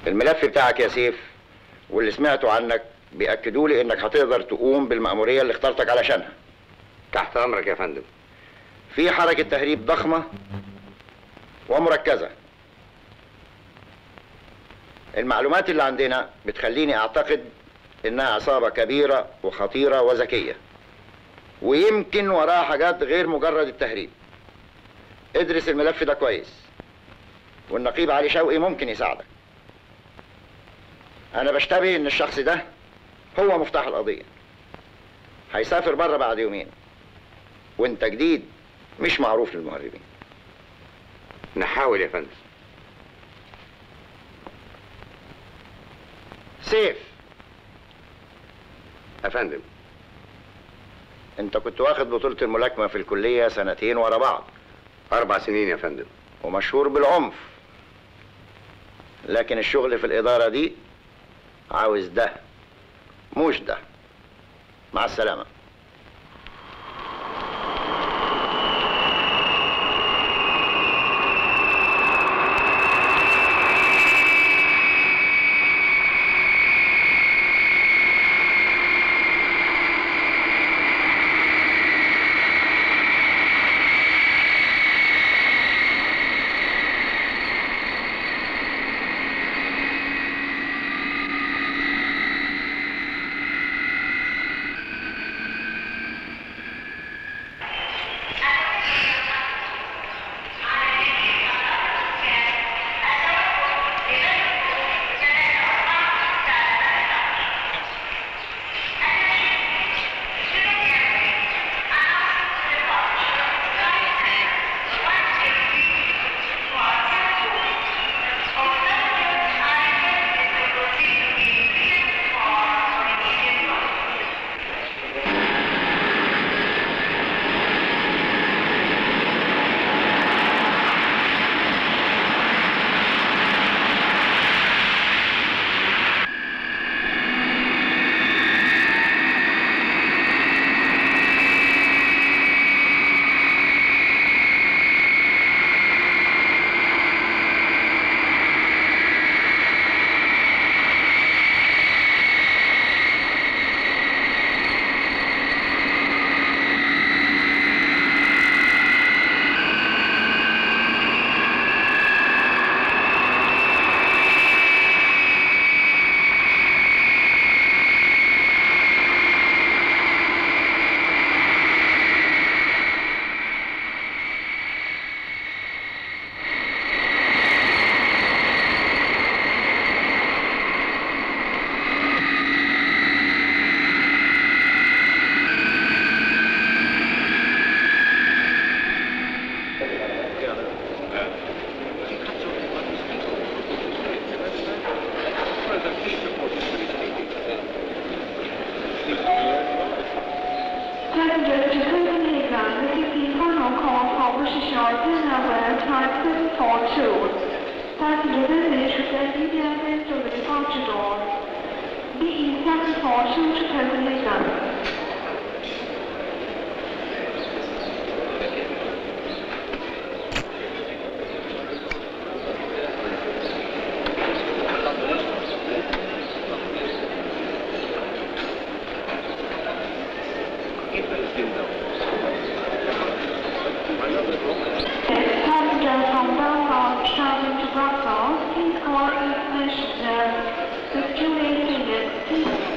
الملف بتاعك يا سيف واللي سمعته عنك بيأكدوا لي انك هتقدر تقوم بالمأمورية اللي اخترتك علشانها تحت امرك يا فندم في حركة تهريب ضخمة ومركزة المعلومات اللي عندنا بتخليني اعتقد انها عصابة كبيرة وخطيرة وذكية ويمكن وراها حاجات غير مجرد التهريب ادرس الملف ده كويس والنقيب علي شوقي ممكن يساعدك انا بشتبه ان الشخص ده هو مفتاح القضية هيسافر بره بعد يومين وانت جديد مش معروف للمهربين نحاول يا فندم سيف يا فندم انت كنت واخد بطولة الملاكمة في الكلية سنتين ورا بعض اربع سنين يا فندم ومشهور بالعنف لكن الشغل في الإدارة دي عاوز ده مش ده مع السلامة Passengers to Copenhagen, this is the final call for British Airways Airways Flight 742. Passenger business should then immediately through the departure door. BE 742 to Copenhagen. Passenger from Belfast traveling to Brussels, please call information desk. The Juliet unit, please.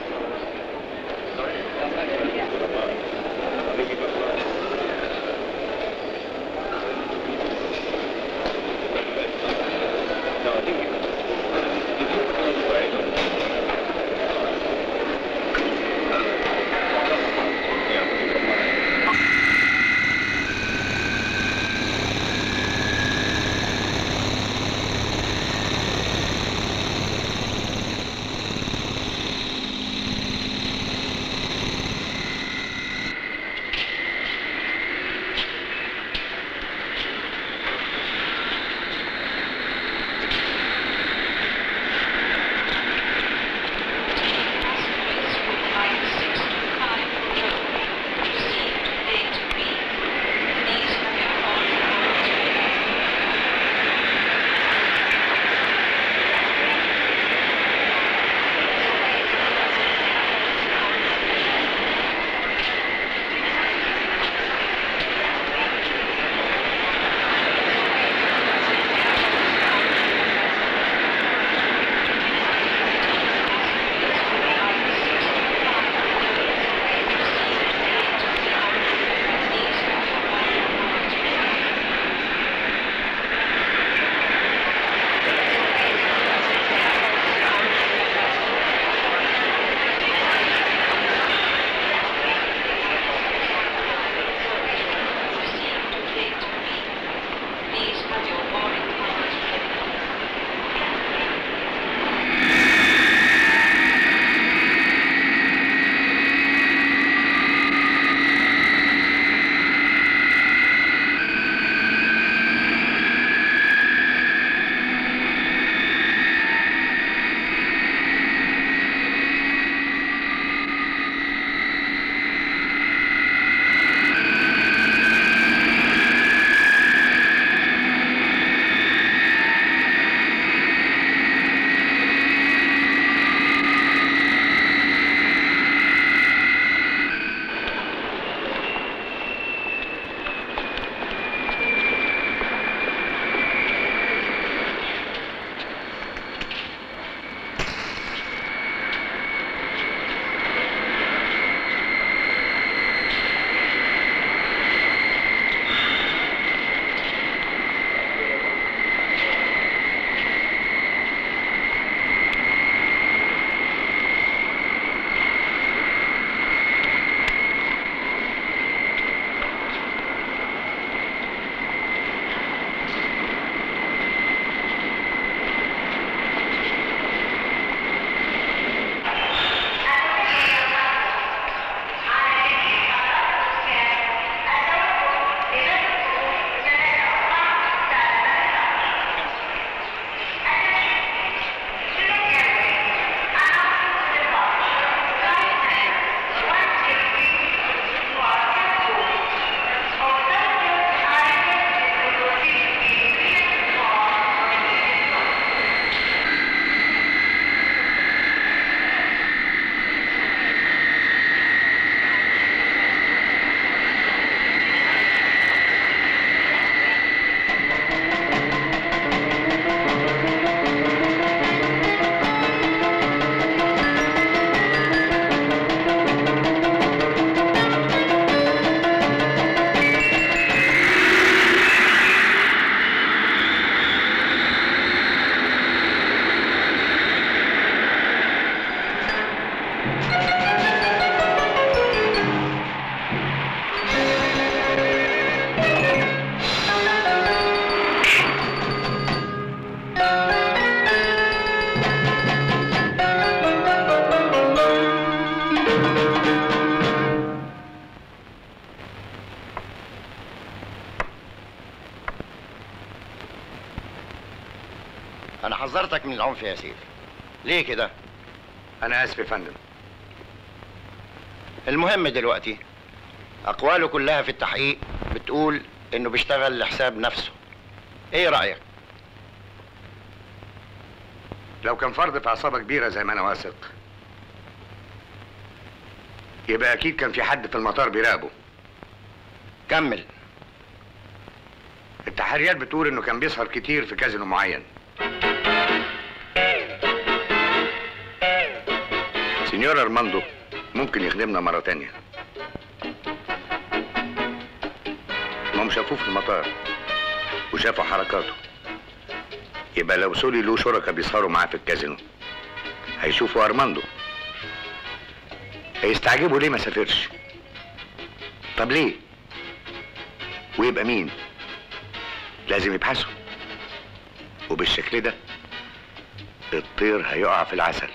انا حذرتك من العنف يا سيف ليه كده انا اسف يا فندم المهم دلوقتي اقواله كلها في التحقيق بتقول انه بيشتغل لحساب نفسه ايه رايك لو كان فرد في عصابه كبيره زي ما انا واثق يبقى اكيد كان في حد في المطار بيراقبه كمل التحريات بتقول انه كان بيسهر كتير في كازينو معين سينيور ارماندو ممكن يخدمنا مرة تانية ما هم شافوه في المطار وشافوا حركاته يبقى لو سولي له شركاء بيسهروا معاه في الكازينو هيشوفوا ارماندو هيستعجبوا ليه ما سافرش طب ليه ويبقى مين لازم يبحثوا وبالشكل ده الطير هيقع في العسل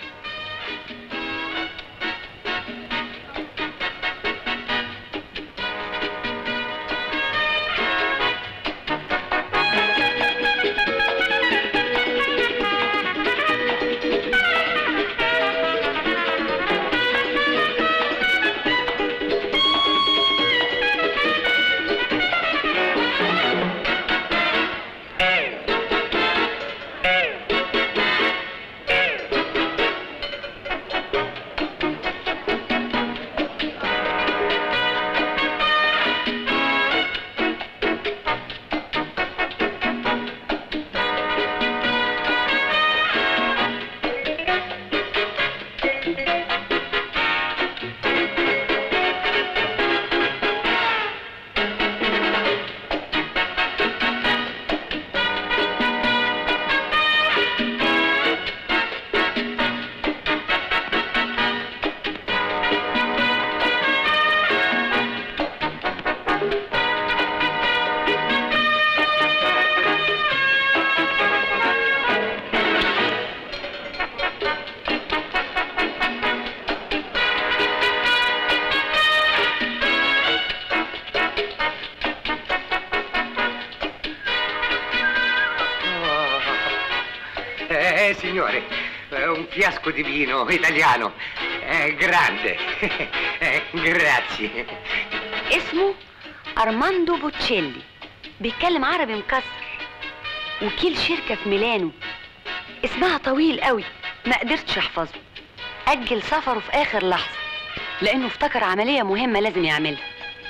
Eh, signore, eh, un fiasco di vino italiano. Eh, grande. Eh, grazie. اسمه أرماندو بوتشيلي بيتكلم عربي مكسر وكيل شركة في ميلانو اسمها طويل قوي ما قدرتش احفظه أجل سفره في آخر لحظة لأنه افتكر عملية مهمة لازم يعملها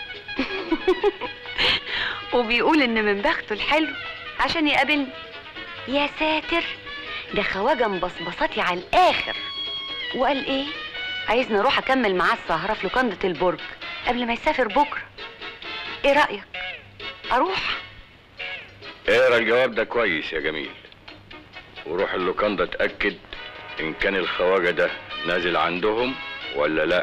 وبيقول إن من بخته الحلو عشان يقابلني يا ساتر ده خواجة مبصبصاتي على الآخر وقال إيه عايزني أروح أكمل معاه السهرة في لوكندة البرج قبل ما يسافر بكرة إيه رأيك؟ أروح؟ اقرا الجواب ده كويس يا جميل وروح اللوكاندا اتاكد ان كان الخواجه ده نازل عندهم ولا لا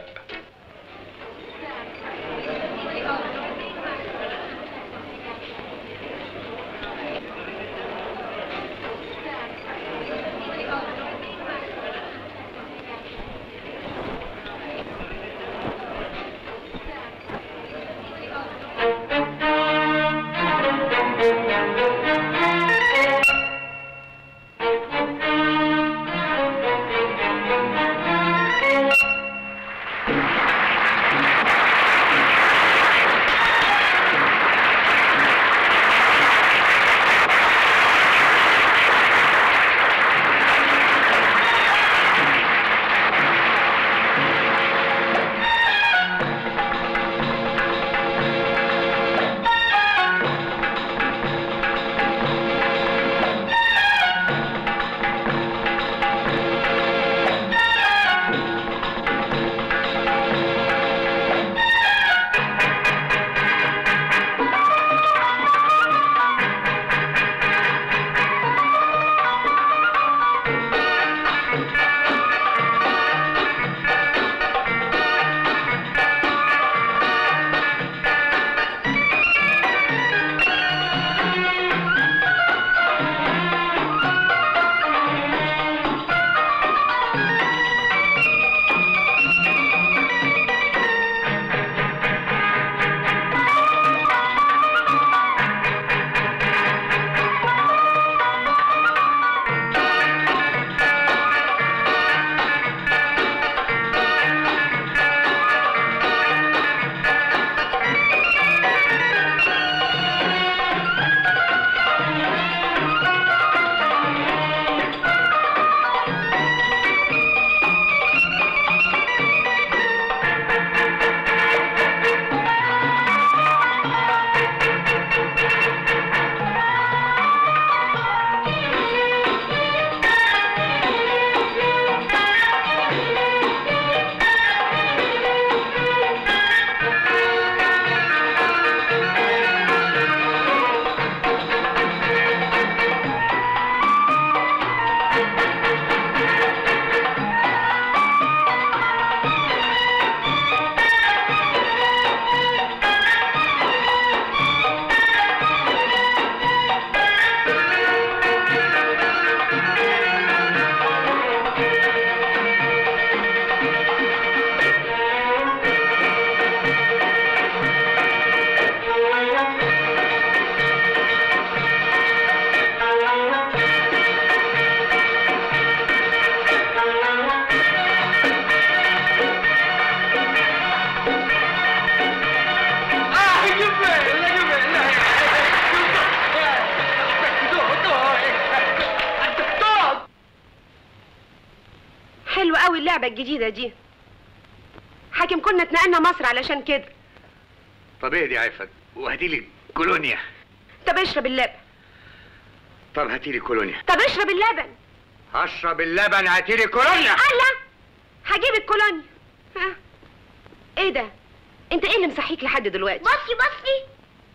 اللعبة الجديدة دي حاكم كنا اتنقلنا مصر علشان كده طب ايه دي عفت وهاتي لي كولونيا طب اشرب اللبن طب هاتي لي كولونيا طب اشرب اللبن هشرب اللبن هاتي لي كولونيا الله هجيب الكولونيا ها ايه ده انت ايه اللي مصحيك لحد دلوقتي بصي بصي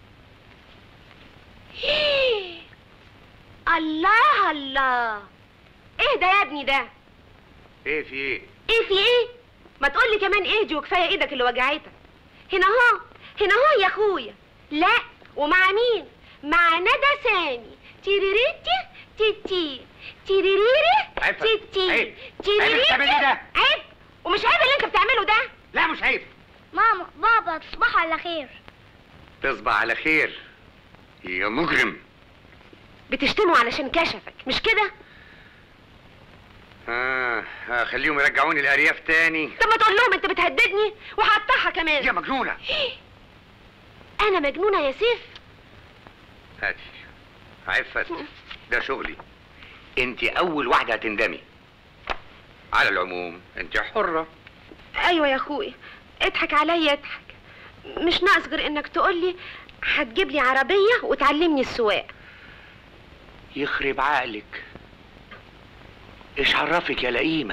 الله الله ايه ده يا ابني ده ايه في ايه ايه في ايه ما تقولي كمان ايه دي وكفايه ايدك اللي وجعتك هنا اهو هنا اهو يا اخويا لا ومع مين مع ندى سامي تيريريتي تيتي تيريريري عفت. تيتي عيب. تيريريتي عيب تعملي ده. عيب ومش عيب اللي انت بتعمله ده لا مش عيب ماما بابا تصبحوا على خير تصبح على خير يا مجرم بتشتمه علشان كشفك مش كده آه آه، خليهم يرجعوني الارياف تاني طب ما تقول لهم انت بتهددني وهقطعها كمان يا مجنونه انا مجنونه يا سيف هاتي عفت ده شغلي انت اول واحده هتندمي على العموم انت حره ايوه يا اخوي اضحك عليا اضحك مش ناقص غير انك تقولي هتجيب لي عربيه وتعلمني السواقه يخرب عقلك ايش عرفك يا لئيمه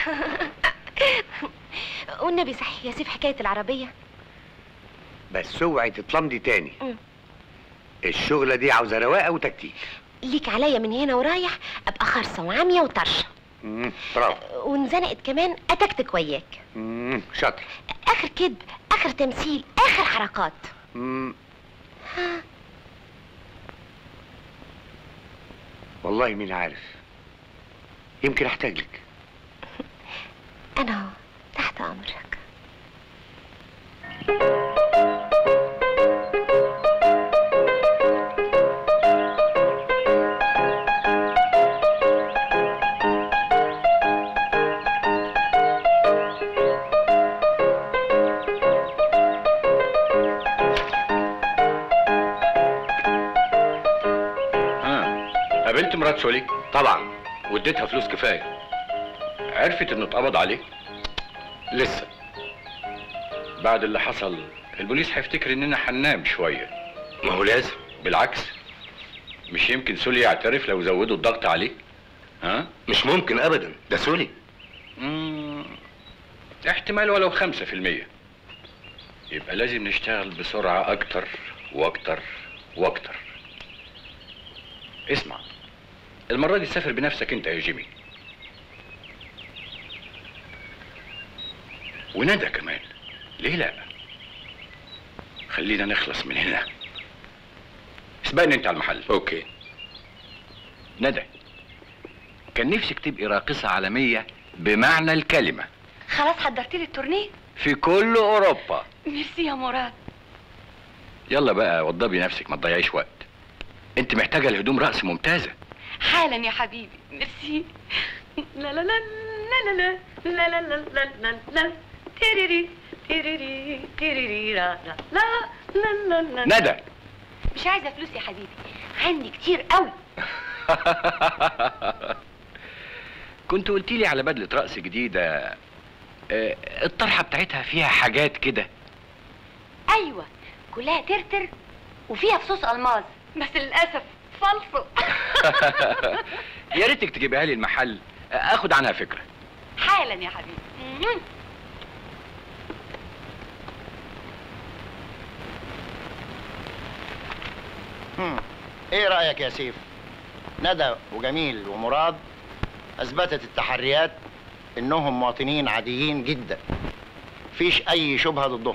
والنبي صحيح يا سيف حكايه العربيه بس اوعي تتلمضي تاني مم. الشغله دي عاوزه رواقه وتكتيك ليك عليا من هنا ورايح ابقى خرصه وعاميه وطرشه مم، برافو وانزنقت كمان اتكتك وياك مم، شاطر اخر كذب اخر تمثيل اخر حركات مم. والله مين عارف يمكن احتاج لك انا اهو تحت امرك ها قابلت مرات سولي طبعا واديتها فلوس كفايه عرفت انه اتقبض عليه لسه بعد اللي حصل البوليس هيفتكر اننا هننام شويه ما هو لازم بالعكس مش يمكن سولي يعترف لو زودوا الضغط عليه ها مش ممكن ابدا ده سولي مم، احتمال ولو خمسة في المية يبقى لازم نشتغل بسرعة أكتر وأكتر وأكتر اسمع المرة دي سافر بنفسك أنت يا جيمي وندى كمان ليه لا خلينا نخلص من هنا اسبقني انت على المحل اوكي ندى كان نفسك تبقي راقصة عالمية بمعنى الكلمة خلاص حضرت لي التورنيه في كل أوروبا ميرسي يا مراد يلا بقى وضبي نفسك ما تضيعيش وقت انت محتاجة لهدوم رقص ممتازة حالا يا حبيبي ميرسي لا لا لا لا لا لا لا لا لا لا لا تيريري تيريري تيريري لا لا لا لا لا لا ندى مش عايزه فلوس يا حبيبي عندي كتير قوي كنت قلت لي على بدلة رقص جديدة آه، الطرحة بتاعتها فيها حاجات كده ايوه كلها ترتر وفيها فصوص الماظ بس للاسف فالصو يا ريتك تجيبها لي المحل آه، اخد عنها فكرة حالا يا حبيبي مم. هم. ايه رأيك يا سيف ندى وجميل ومراد اثبتت التحريات انهم مواطنين عاديين جدا فيش اي شبهة ضدهم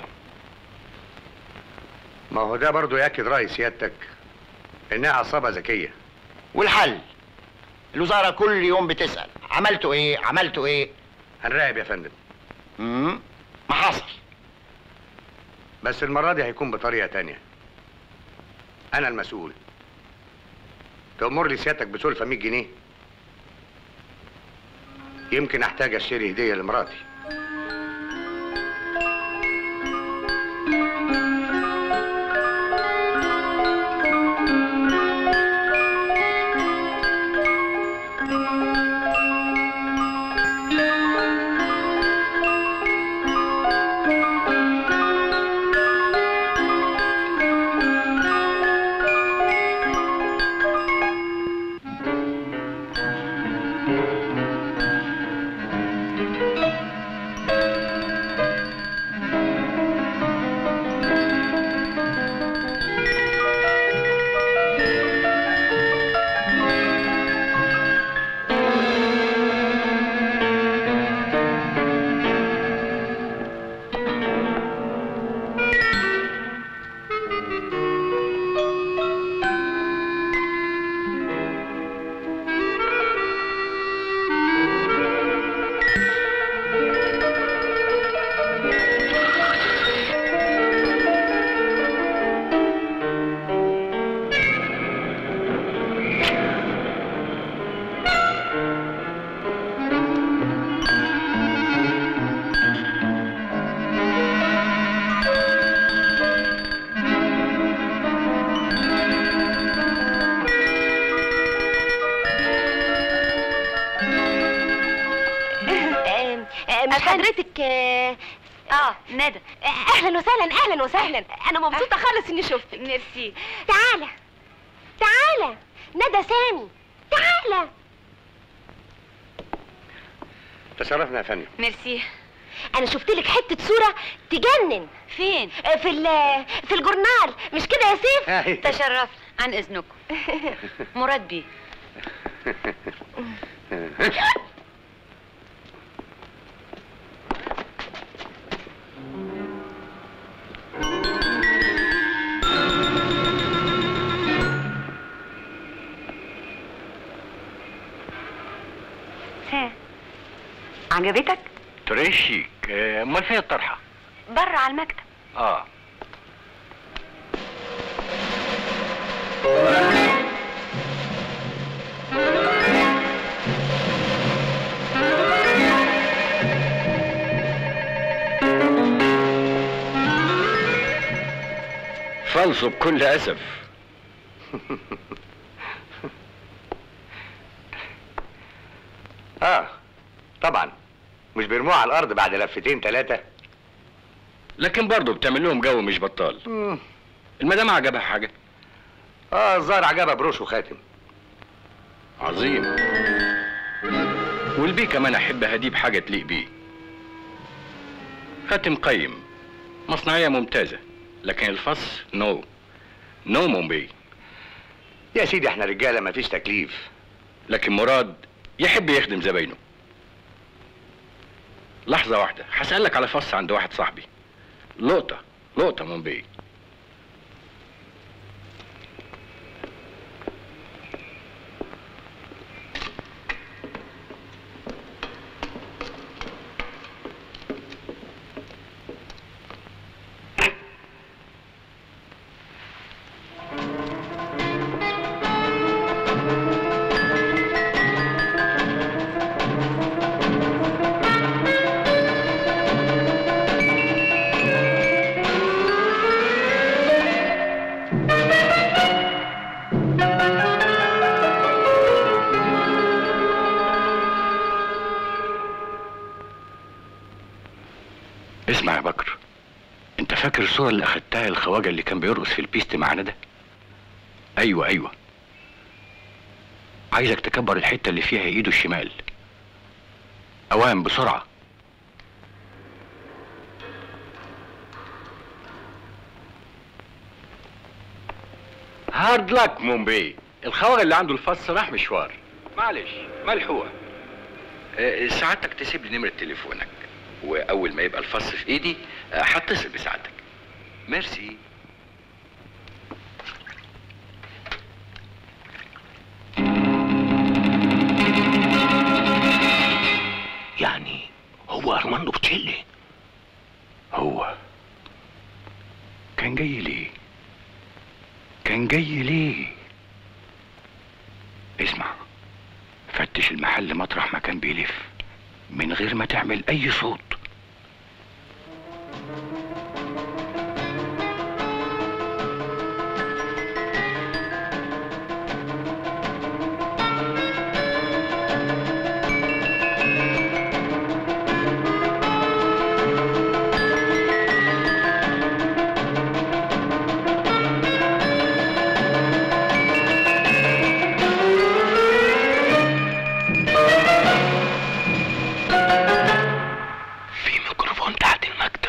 ما هو ده برضو ياكد راي سيادتك انها عصابه ذكيه والحل الوزارة كل يوم بتسأل عملتوا ايه عملتوا ايه هنراقب يا فندم مم. ما حصل بس المره دي هيكون بطريقه تانية انا المسؤول تأمر لي سيادتك بسلفة 100 جنيه يمكن احتاج اشتري هديه لمراتي حضرتك آه، اه ندى اهلا وسهلا اهلا وسهلا انا مبسوطه خالص اني شفتك ميرسي تعالى تعالى ندى سامي تعالى تشرفنا يا فندم ميرسي انا شفت لك حته صوره تجنن فين آه، في ال- في الجورنال مش كده يا سيف تشرفنا عن اذنكم مراد بيه ها عجبتك تريشيك آه، امال فين الطرحه بره على المكتب اه فالصو بكل اسف اه طبعا مش بيرموها على الارض بعد لفتين ثلاثه لكن برضه بتعمل لهم جو مش بطال المدام عجبها حاجه اه الظاهر عجبها بروش وخاتم عظيم والبي كمان احب هديه بحاجه تليق بيه خاتم قيم مصنعيه ممتازه لكن الفص نو نو مومبي يا سيدي احنا رجاله مفيش تكليف لكن مراد يحب يخدم زباينه لحظة واحدة هسألك على فص عند واحد صاحبي لقطة لقطة مومبي اسمع يا بكر انت فاكر الصورة اللي اخدتها الخواجة اللي كان بيرقص في البيست مع ندى ايوه ايوه عايزك تكبر الحتة اللي فيها ايده الشمال اوام بسرعة هارد لك مومبي الخواجة اللي عنده الفص راح مشوار معلش ملحوق آه، سعادتك تسيب لي نمرة تليفونك واول ما يبقى الفص في ايدي آه، هتصل بسعادتك ميرسي يعني هو ارماندو بتشيلي هو كان جاي ليه كان جاي ليه اسمع فتش المحل مطرح ما كان بيلف من غير ما تعمل اي صوت في ميكروفون تحت المكتب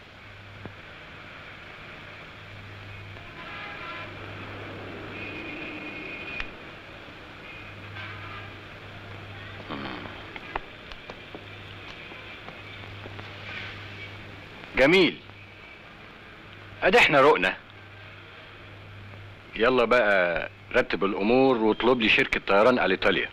جميل ادي احنا رقنا يلا بقى رتب الامور واطلب لي شركة طيران اليطاليا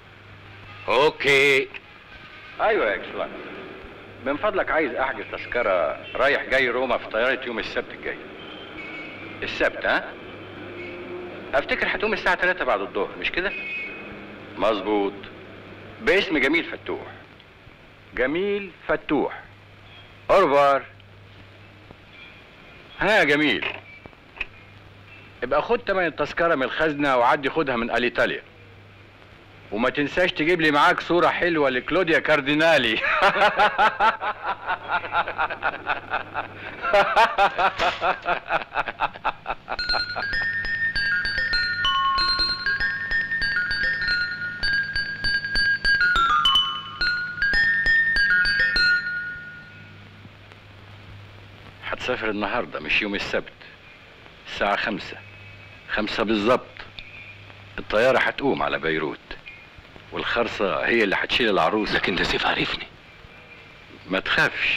اوكي ايوه يا اكسلان من فضلك عايز احجز تذكرة رايح جاي روما في طيارة يوم السبت الجاي السبت ها افتكر هتقوم الساعة 3 بعد الظهر مش كده مظبوط باسم جميل فتوح جميل فتوح اورفار ها يا جميل ابقى خد تمن التذكرة من الخزنة وعدي خدها من اليطاليا وما تنساش تجيب لي معاك صورة حلوة لكلوديا كاردينالي هتسافر النهاردة مش يوم السبت الساعة خمسة خمسة بالظبط الطيارة هتقوم على بيروت والخرصة هي اللي هتشيل العروسة لكن ده سيف عارفني ما تخافش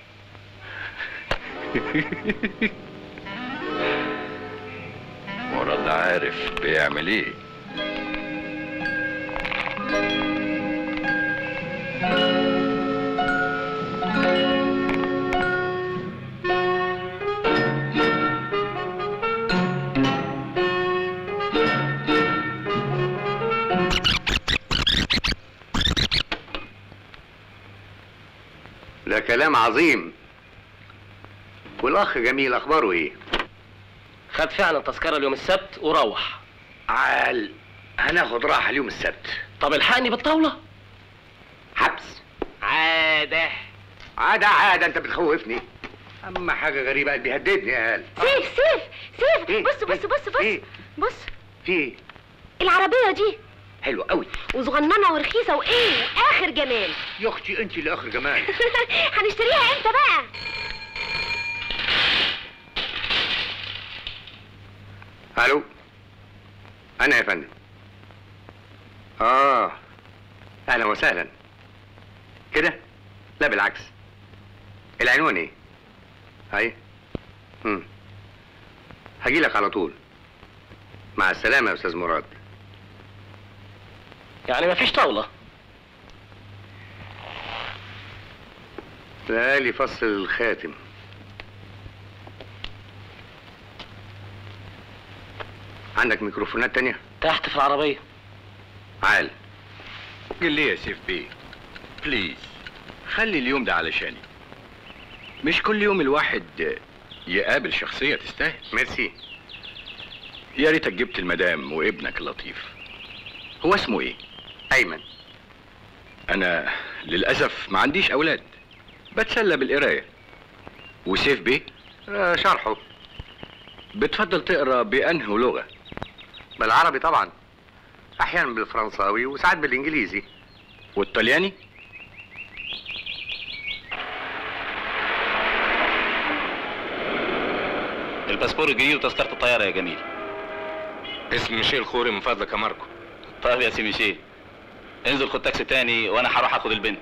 مراد عارف بيعمل ايه ده كلام عظيم والاخ جميل اخباره ايه خد فعلا تذكره اليوم السبت وروح عال هناخد راحه اليوم السبت طب الحقني بالطاوله حبس عاده عادة عادة انت بتخوفني اما حاجة غريبة بيهددني يا هال سيف سيف سيف إيه؟ بص بص بص بص إيه؟ بص في ايه العربية دي حلو قوي وصغننة ورخيصة وايه واخر جمال يا اختي انت اللي اخر جمال هنشتريها امتى بقى الو انا يا فندم اه اهلا وسهلا كده لا بالعكس العنوان ايه هاي امم هجيلك على طول مع السلامه يا استاذ مراد يعني مفيش طاوله لي فصل الخاتم عندك ميكروفونات تانية؟ تحت في العربيه عال قل لي يا سيف بيه بليز خلي اليوم ده علشاني مش كل يوم الواحد يقابل شخصية تستاهل ميرسي يا ريتك جبت المدام وابنك اللطيف هو اسمه ايه؟ ايمن انا للاسف ما عنديش اولاد بتسلى بالقرايه وسيف بيه آه شرحه بتفضل تقرا بانه لغه بالعربي طبعا احيانا بالفرنساوي وساعات بالانجليزي والطلياني الباسبور الجديد وتذكره الطياره يا جميل اسم ميشيل خوري من فضلك يا ماركو طيب يا سي ميشيل انزل خد تاكسي تاني وانا هروح اخد البنت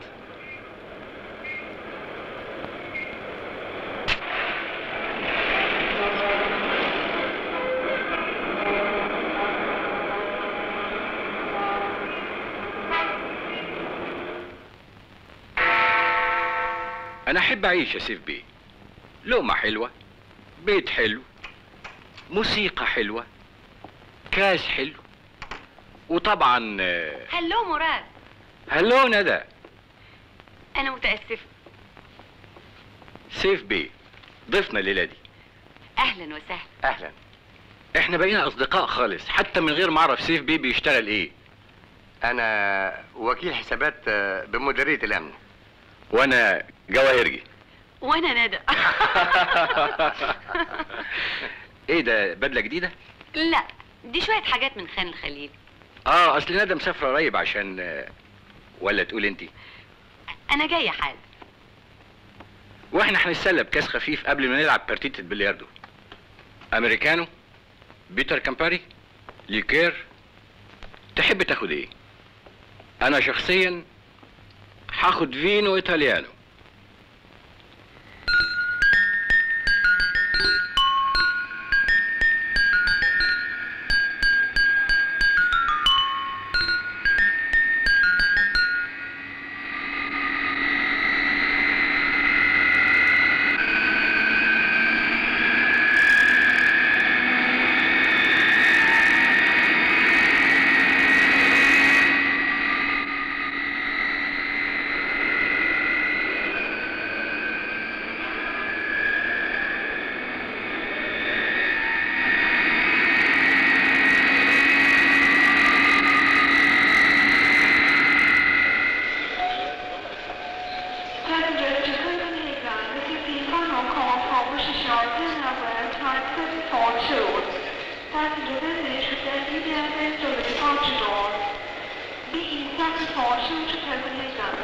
انا احب اعيش يا سيف بيه لقمه حلوه بيت حلو موسيقى حلوه كاس حلو وطبعا آه، هلو مراد هلو ندى انا متاسفه سيف بيه ضيفنا الليله دي اهلا وسهلا اهلا احنا بقينا اصدقاء خالص حتى من غير ما اعرف سيف بيه بيشتغل ايه انا وكيل حسابات آه، بمديريه الامن وانا جواهرجي وانا ندى ايه ده بدله جديده لا دي شويه حاجات من خان الخليل اه اصل ندى مسافره قريب عشان آه، ولا تقول انت انا جايه حال واحنا هنتسلى بكاس خفيف قبل ما نلعب بارتيتة بلياردو امريكانو بيتر كامباري ليكير تحب تاخد ايه انا شخصيا هاخد فينو ايطاليانو enter the departure doors. BE 34 to Copenhagen.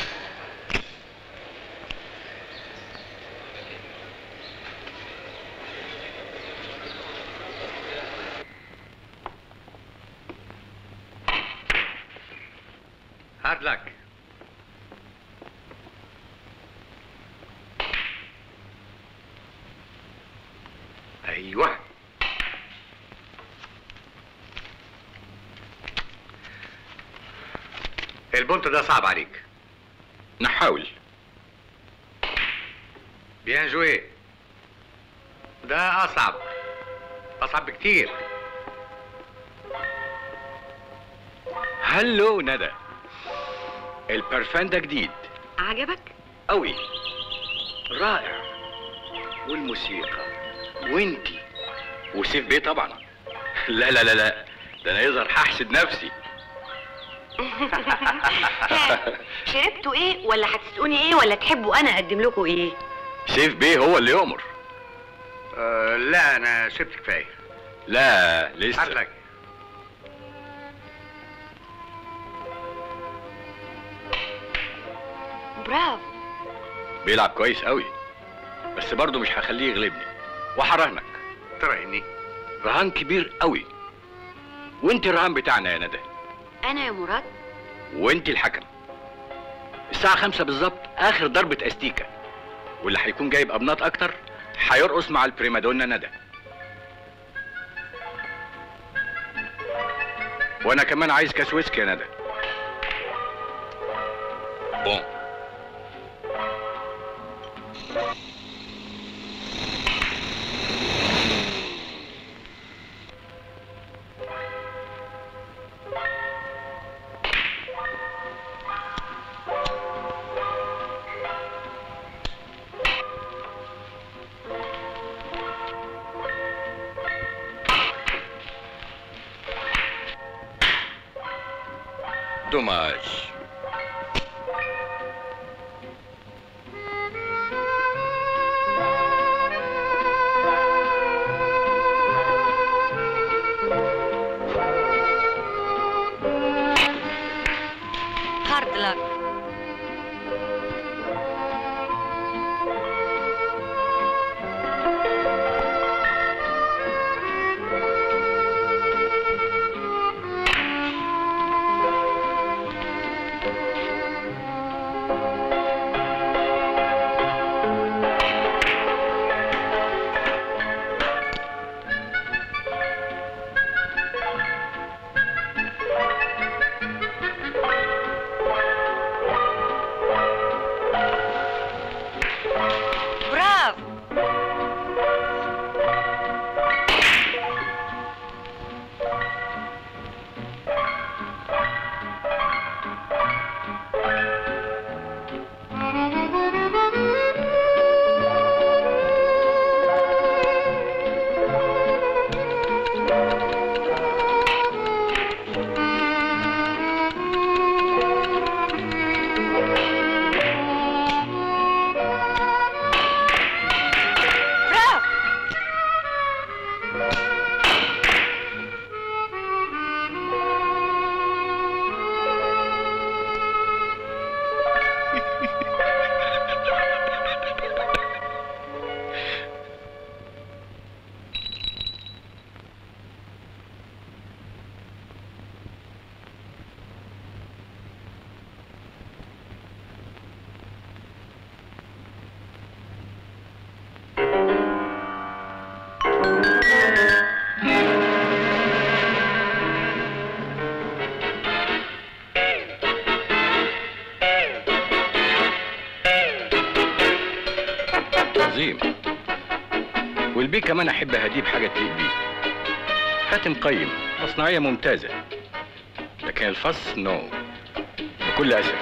هارد لك ايوه البونت ده صعب عليك نحاول بيان جوي ده اصعب اصعب بكتير هلو ندى البرفان ده جديد عجبك قوي رائع والموسيقى وانتي وسيف بيه طبعا لا لا لا لا ده انا يظهر هحسد نفسي ها، شربتوا ايه ولا هتسقوني ايه ولا تحبوا انا اقدم لكم ايه سيف بيه هو اللي يؤمر آه لا انا شربت كفايه لا هارد لسه لك برافو بيلعب كويس قوي بس برضه مش هخليه يغلبني وهراهنك تراهني رهان كبير قوي وانت الرهان بتاعنا يا ندى انا يا مراد وانت الحكم الساعة خمسة بالظبط آخر ضربة أستيكة واللي هيكون جايب أبناط أكتر هيرقص مع البريمادونا ندى وأنا كمان عايز كاس ويسكي يا ندى بون دوماج هارد لك برافو برافو عظيم والبيه كمان أحب أهديه بحاجة تليق بيه خاتم قيم مصنعية ممتازة لكن الفص نو بكل أسف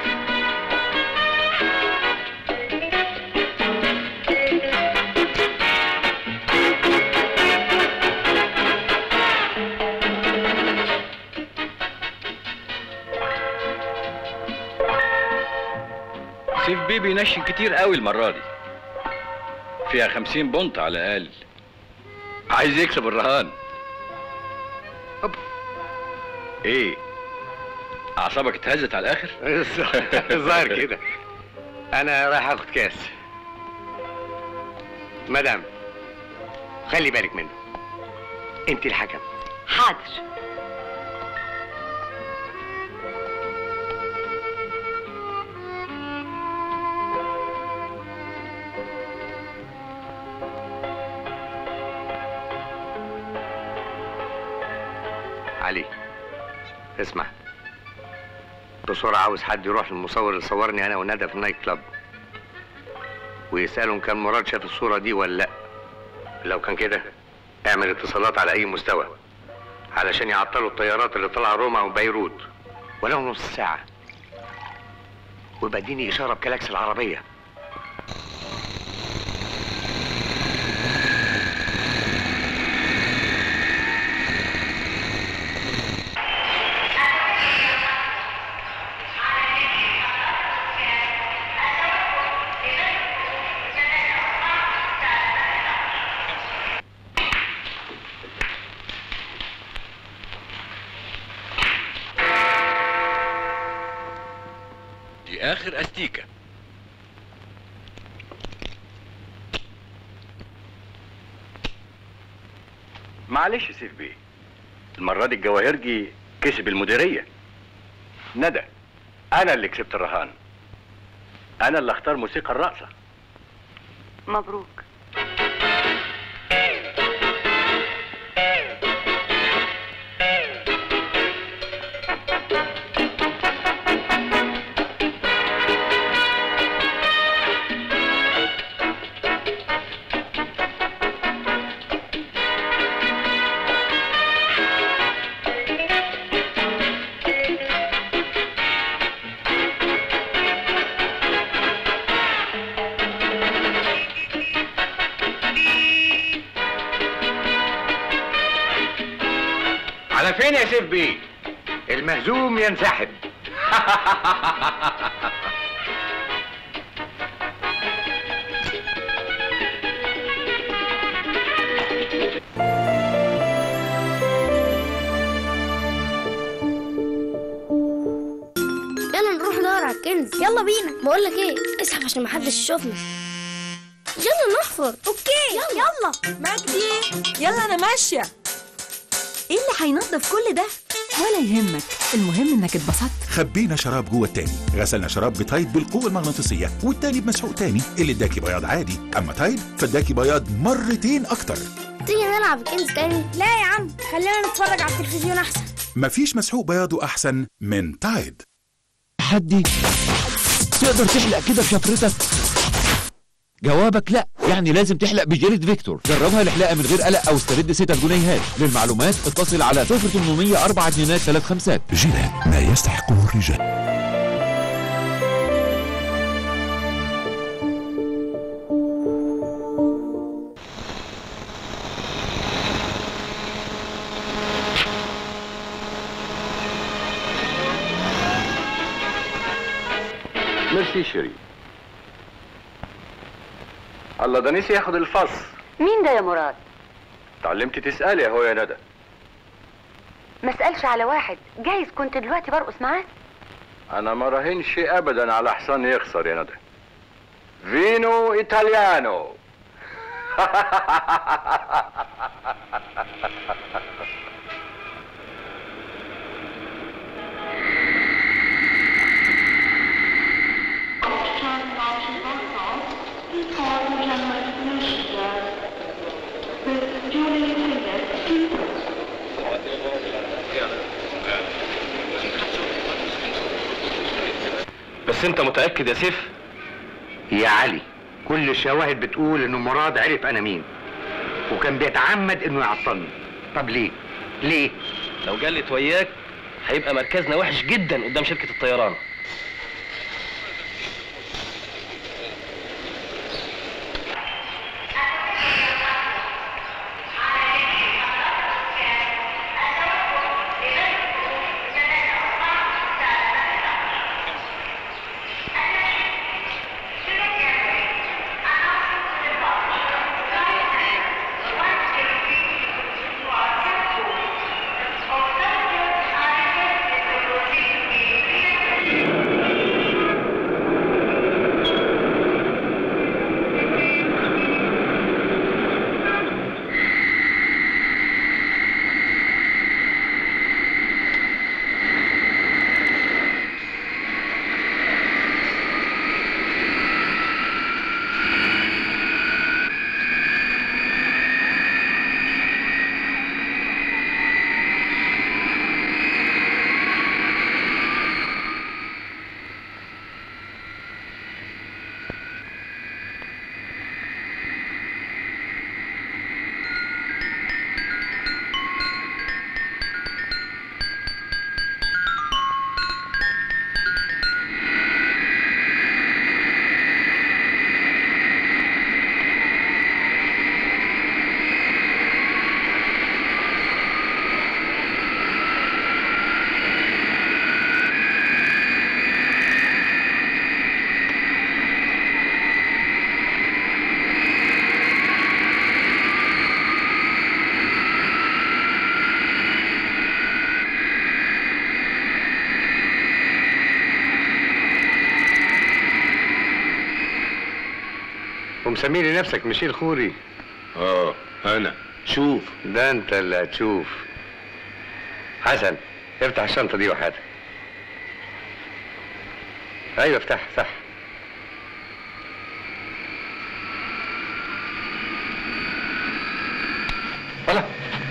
سيف بيه بينشن كتير قوي المرة دي فيها خمسين بونت على الأقل عايز يكسب الرهان ايه اعصابك اتهزت على الاخر الظاهر كده انا رايح اخد كاس مدام خلي بالك منه انت الحكم حاضر علي اسمع بسرعة عاوز حد يروح للمصور اللي صورني أنا وندى في النايت كلاب ويسأله إن كان مراد شاف الصورة دي ولا لأ لو كان كده اعمل اتصالات على أي مستوى علشان يعطلوا الطيارات اللي طالعة روما وبيروت ولو نص ساعة ويبقى اديني إشارة بكلاكس العربية دي اخر استيكه معلش يا سيف بيه المره دي الجواهرجي كسب المديريه ندى انا اللي كسبت الرهان انا اللي اختار موسيقى الرقصه مبروك على فين يا سيف بيه؟ المهزوم ينسحب يلا نروح ندور على الكنز يلا بينا بقول لك ايه اسحب عشان محدش يشوفنا يلا نحفر اوكي يلا يلا مجدي يلا انا ماشيه ايه اللي هينضف كل ده ولا يهمك المهم انك اتبسطت خبينا شراب جوه التاني غسلنا شراب بتايد بالقوة المغناطيسية والتاني بمسحوق تاني اللي اداكي بياض عادي أما تايد فاداكي بياض مرتين أكتر تيجي نلعب الكنز تاني لا يا عم خلينا نتفرج على التلفزيون احسن مفيش مسحوق بياضه أحسن من تايد تحدي تقدر تحلق كده بشفرتك جوابك لا يعني لازم تحلق بجيلد فيكتور جربها الحلاقه من غير قلق او استرد ستة جنيهات للمعلومات اتصل على 0800 4 جنيهات 3 خمسات جيلات ما يستحقه الرجال ميرسي شيري الله ده نسي ياخد الفص مين ده يا مراد اتعلمتي تسالي اهو يا ندى ما اسالش على واحد جايز كنت دلوقتي برقص معاه انا ما راهنش ابدا على حصان يخسر يا ندى فينو ايطاليانو بس انت متاكد يا سيف يا علي كل الشواهد بتقول انه مراد عرف انا مين وكان بيتعمد انه يعطلني طب ليه ليه لو جلت وياك هيبقى مركزنا وحش جدا قدام شركه الطيران ومسميني نفسك ميشيل خوري اه انا شوف ده انت اللي هتشوف حسن افتح الشنطه دي وحياتك ايوه افتح صح ولا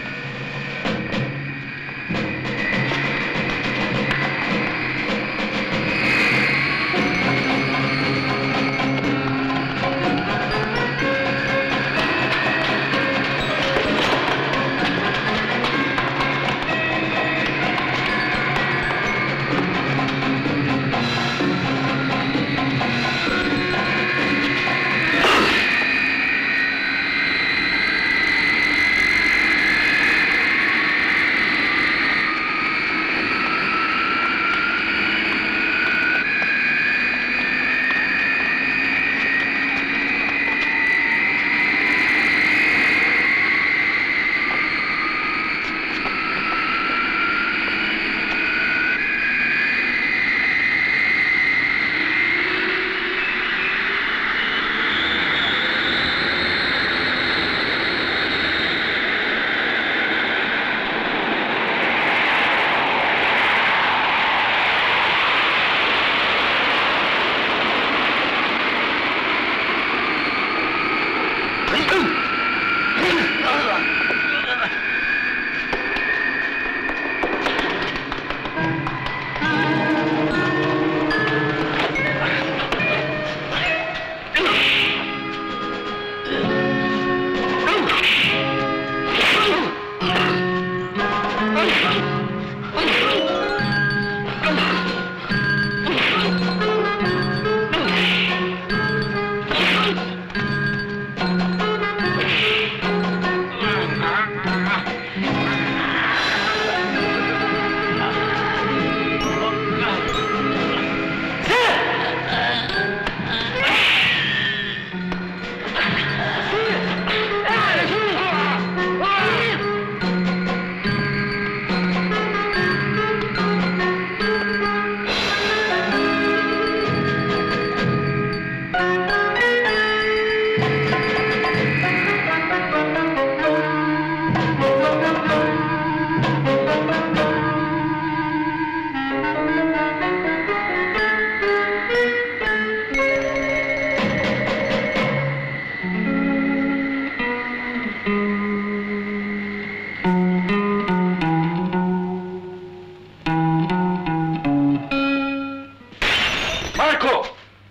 ماركو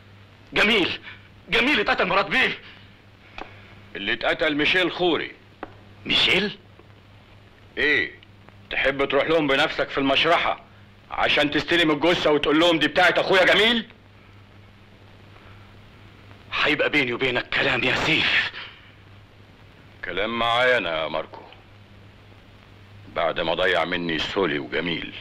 جميل جميل اتقتل مراد بيه اللي اتقتل ميشيل خوري ميشيل ايه تحب تروح لهم بنفسك في المشرحة عشان تستلم الجثة وتقول لهم دي بتاعت اخويا جميل هيبقى بيني وبينك كلام يا سيف كلام معايا انا يا ماركو بعد ما ضيع مني سولي وجميل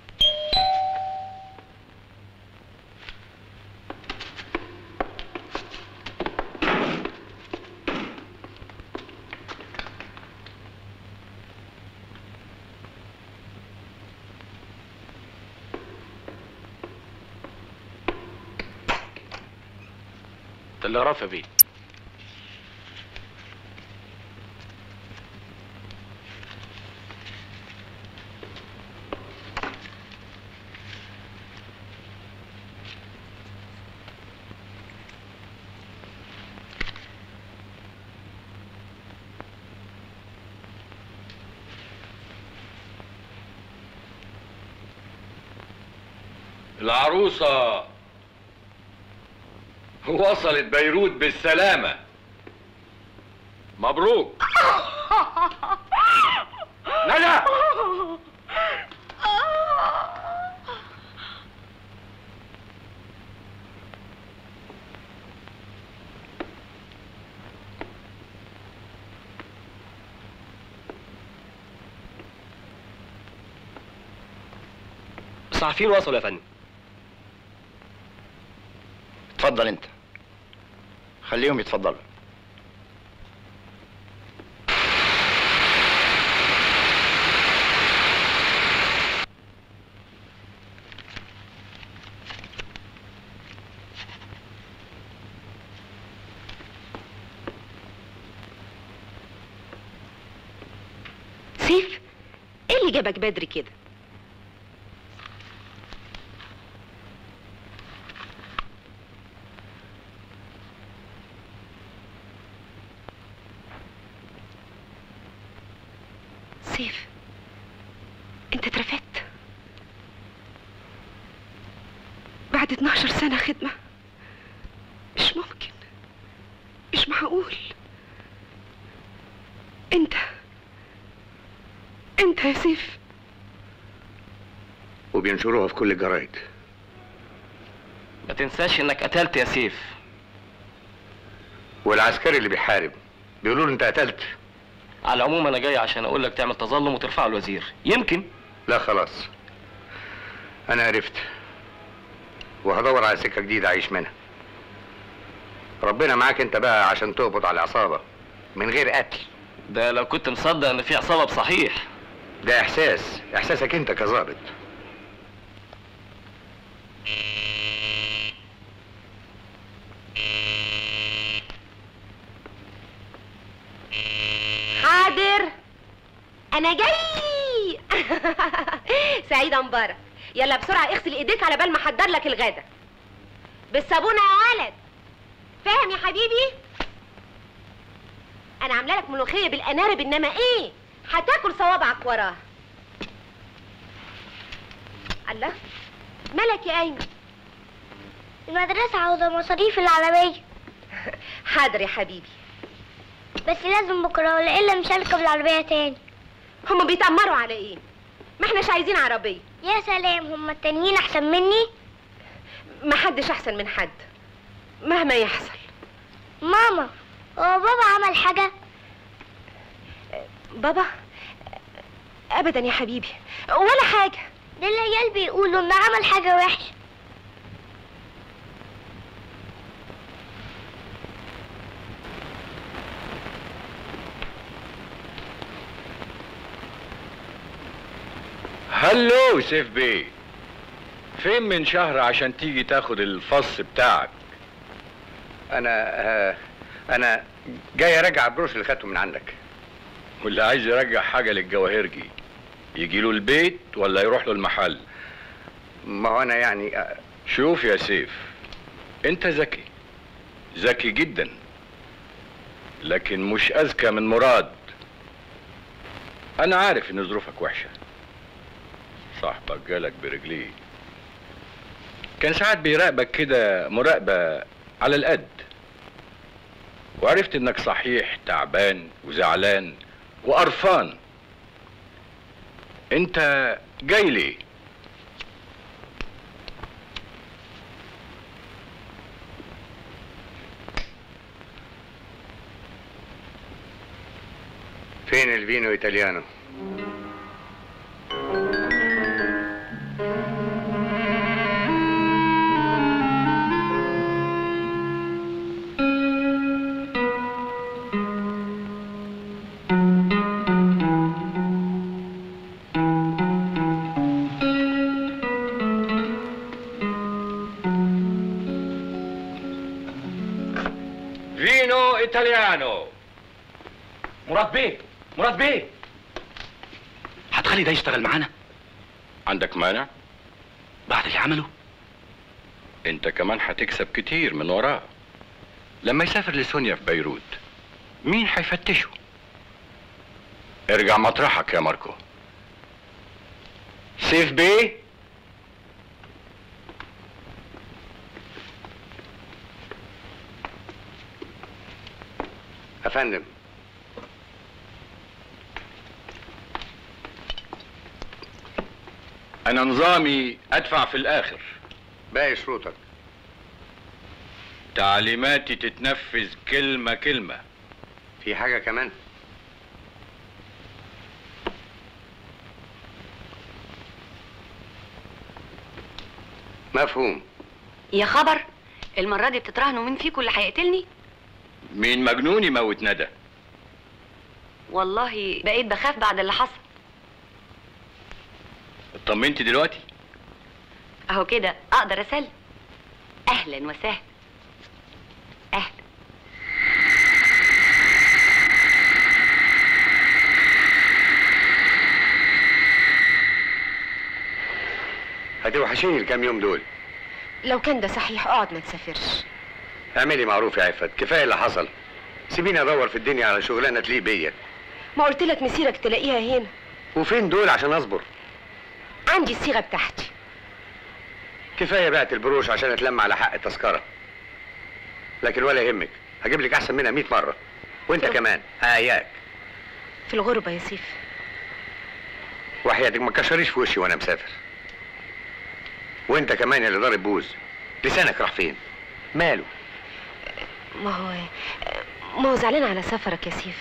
تلغراف يا بيه العروسة وصلت بيروت بالسلامة مبروك ندى الصحفيين وصلوا يا فندم اتفضل انت خليهم يتفضلوا سيف ايه اللي جابك بدري كده سيف انت اترفدت بعد 12 سنة خدمة مش ممكن مش معقول انت انت يا سيف وبينشروها في كل الجرايد ما تنساش انك قتلت يا سيف والعسكري اللي بيحارب بيقولوا له انت قتلت على العموم انا جاي عشان اقول لك تعمل تظلم وترفعه الوزير يمكن لا خلاص انا عرفت وهدور على سكه جديده اعيش منها ربنا معاك انت بقى عشان تقبض على العصابه من غير قتل ده لو كنت مصدق ان في عصابه بصحيح ده احساس احساسك انت كظابط حاضر انا جاي سعيدة مبارك يلا بسرعة اغسل ايديك على بال ما احضر لك الغدا بالصابونة يا ولد فاهم يا حبيبي انا عامله لك ملوخية بالانارب انما ايه هتاكل صوابعك وراها الله مالك يا ايمن المدرسة عاوزة مصاريف العربية حاضر يا حبيبي بس لازم بكرة ولا إلا مش هركب العربية تاني هما بيتأمروا على ايه ما احناش عايزين عربية يا سلام هما التانيين أحسن مني ما حدش احسن من حد مهما يحصل ماما هو بابا عمل حاجة بابا ابدا يا حبيبي ولا حاجة ده العيال بيقولوا إنه عمل حاجة وحشة هلو سيف بيه فين من شهر عشان تيجي تاخد الفص بتاعك انا آه انا جاي اراجع البروش اللي خدته من عندك واللي عايز يرجع حاجه للجواهرجي يجي له البيت ولا يروح له المحل ما هو انا يعني آه شوف يا سيف انت ذكي ذكي جدا لكن مش اذكى من مراد انا عارف ان ظروفك وحشه صاحبك جالك برجليه كان ساعات بيراقبك كده مراقبه على القد وعرفت انك صحيح تعبان وزعلان وقرفان انت جاي ليه فين الفينو ايطاليانو فينو ايطاليانو مراد بيه مراد بيه هتخلي ده يشتغل معانا عندك مانع بعد اللي عمله انت كمان هتكسب كتير من وراه لما يسافر لسونيا في بيروت مين هيفتشه ارجع مطرحك يا ماركو سيف بيه يا فندم انا نظامي ادفع في الاخر باقي شروطك تعليماتي تتنفذ كلمة كلمة في حاجه كمان مفهوم يا خبر المرة دي بتتراهنوا مين فيكم اللي هيقتلني مين مجنون يموت ندى والله بقيت بخاف بعد اللي حصل اطمنتي دلوقتي اهو كده اقدر اسلم اهلا وسهلا اهلا هتوحشيني الكام يوم دول لو كان ده صحيح اقعد ما تسافرش اعملي معروف يا عفت كفايه اللي حصل سيبيني ادور في الدنيا على شغلانه تليق بيا ما قلت لك مسيرك تلاقيها هنا وفين دول عشان اصبر عندي الصيغه بتاعتي كفايه بعت البروش عشان اتلم على حق التذكره لكن ولا يهمك هجيب لك احسن منها 100 مره وانت كمان اياك في الغربه يا سيف وحياتك ما تكشريش في وشي وانا مسافر وانت كمان يا اللي ضارب بوز لسانك راح فين ماله ما هو ما هو زعلان على سفرك يا سيف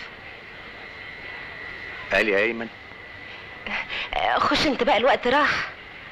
قال يا ايمن خش انت بقى الوقت راح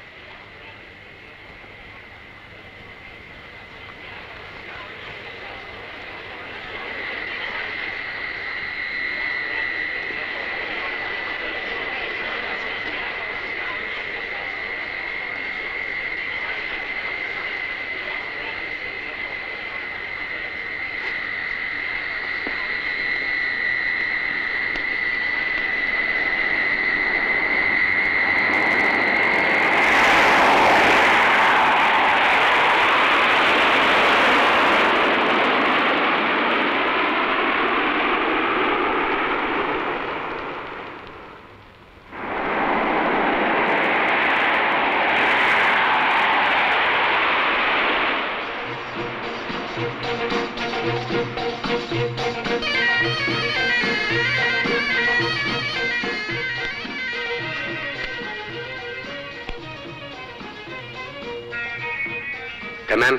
تمام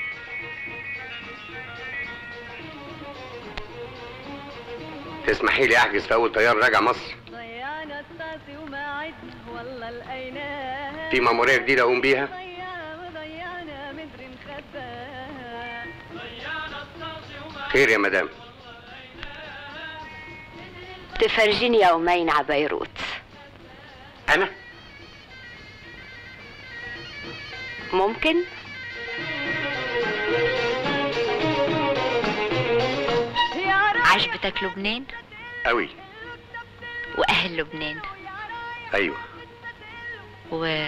تسمحي لي احجز في اول طيار راجع مصر ضيعنا الطاسي وماعدنا والله لقيناه في مأمورية جديدة اقوم بيها ضيعنا ضيعنا مدري مخباه خير يا مدام تفرجيني يومين على بيروت انا ممكن عجبتك لبنان قوي واهل لبنان ايوه وكمل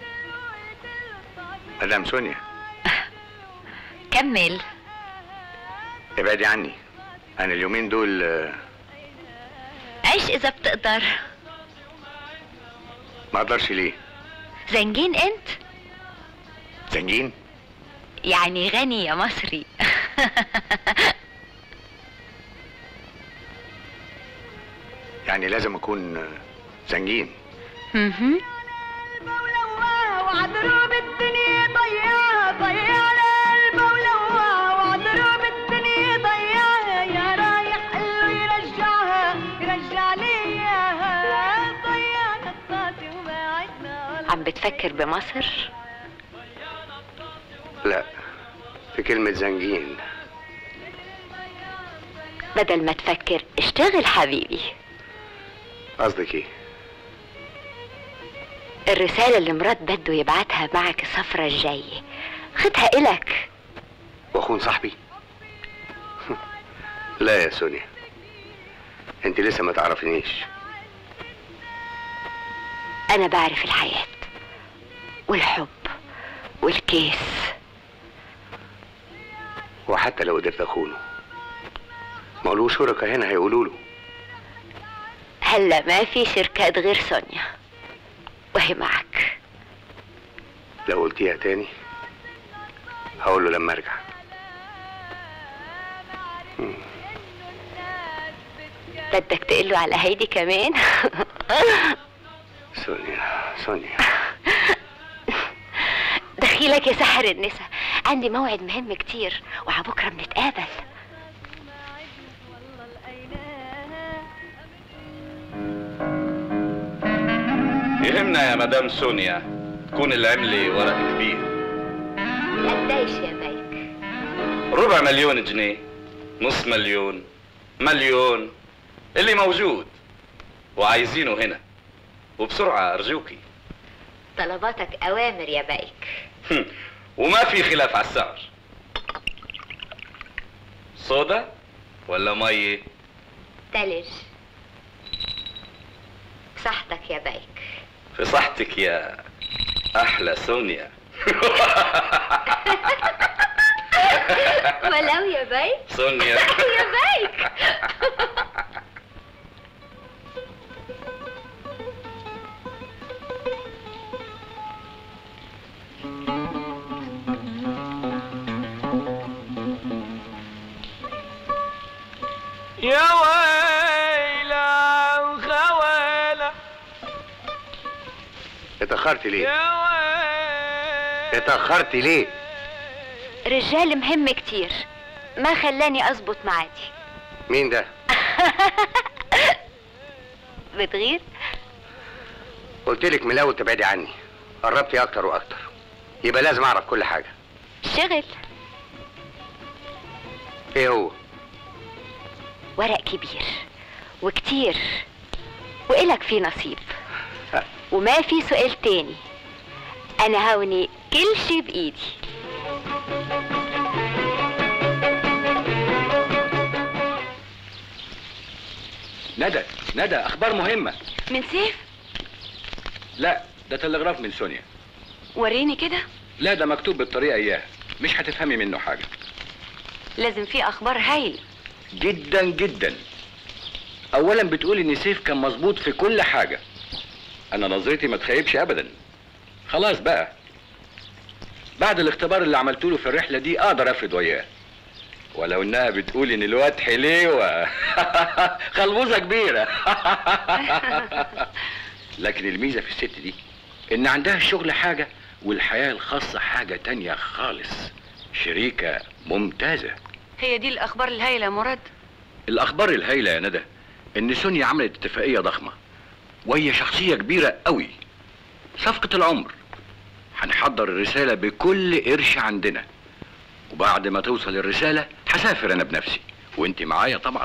مدام سونيا ابعدي عني انا اليومين دول آه، عيش اذا بتقدر ما اقدرش ليه زنجين انت زنجين يعني غني يا مصري يعني لازم اكون آه، زنجين مهم. وعدروب الدنيا ضيعها ضيعنا قلبه ولوعها وعدروب الدنيا ضيعها يا رايح قل له يرجعها يرجع لي اياها ضيعنا الطاسي وماعدنا عم بتفكر بمصر لا في كلمة زنجين بدل ما تفكر اشتغل حبيبي قصدك ايه الرسالة اللي مراد بده يبعتها معك السفرة الجاية خدها إلك واخون صاحبي لا يا سونيا انت لسه ما تعرفنيش أنا بعرف الحياة والحب والكيس وحتى لو قدرت اخونه ما له شركاء هنا هيقولوا له هلا ما في شركات غير سونيا وهي معك لو قلتيها تاني هقول له لما ارجع بدك تقله على هيدي كمان سونيا سونيا دخيلك يا سحر النسا عندي موعد مهم كتير وعبكرة بنتقابل يهمنا يا مدام سونيا تكون العملة ورق كبير قديش يا بيك ربع مليون جنيه نص مليون مليون اللي موجود وعايزينه هنا وبسرعة أرجوكي طلباتك أوامر يا بيك وما في خلاف على السعر صودا ولا مية تلج صحتك يا بيك في صحتك يا احلى سونيا ولو يا بيك سونيا يا بيك يا ويلة وخوالة اتأخرت ليه؟ يا اتأخرت ليه؟ رجال مهم كتير ما خلاني اظبط معادي مين ده؟ بتغير قلت لك من الأول تبعدي عني قربتي أكتر وأكتر يبقى لازم أعرف كل حاجة شغل إيه هو؟ ورق كبير وكتير وإلك فيه نصيب وما في سؤال تاني أنا هوني كل شي بإيدي ندى ندى اخبار مهمه من سيف لا ده تلغراف من سونيا وريني كده لا ده مكتوب بالطريقه اياها مش هتفهمي منه حاجه لازم في أخبار هايل جدا جدا اولا بتقول ان سيف كان مظبوط في كل حاجه انا نظرتي ما تخيبش ابدا خلاص بقى بعد الاختبار اللي عملته له في الرحله دي اقدر افرد وياه ولو انها بتقول ان الواد حليوه خلبوزه كبيره لكن الميزه في الست دي ان عندها الشغل حاجه والحياه الخاصه حاجه تانية خالص شريكه ممتازه هي دي الأخبار الهايلة يا مراد الاخبار الهايله يا ندى ان سونيا عملت اتفاقيه ضخمه وهي شخصيه كبيره قوي صفقه العمر هنحضر الرساله بكل قرش عندنا وبعد ما توصل الرساله هسافر انا بنفسي وانت معايا طبعا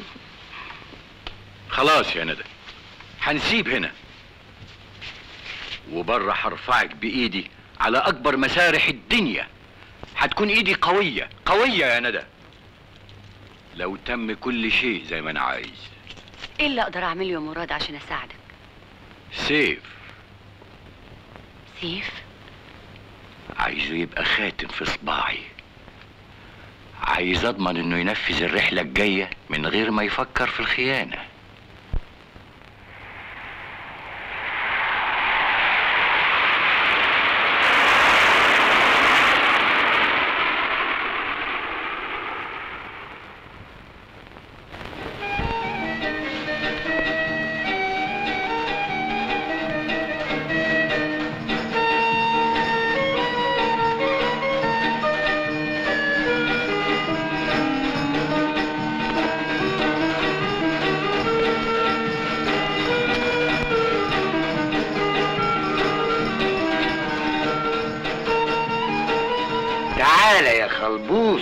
خلاص يا ندى هنسيب هنا وبره هرفعك بايدي على اكبر مسارح الدنيا هتكون ايدي قويه قويه يا ندى لو تم كل شيء زي ما انا عايز إيه اللي أقدر أعمله يا مراد عشان أساعدك سيف سيف عايزه يبقى خاتم في صباعي عايز اضمن انه ينفذ الرحله الجايه من غير ما يفكر في الخيانه تعالى يا خلبوس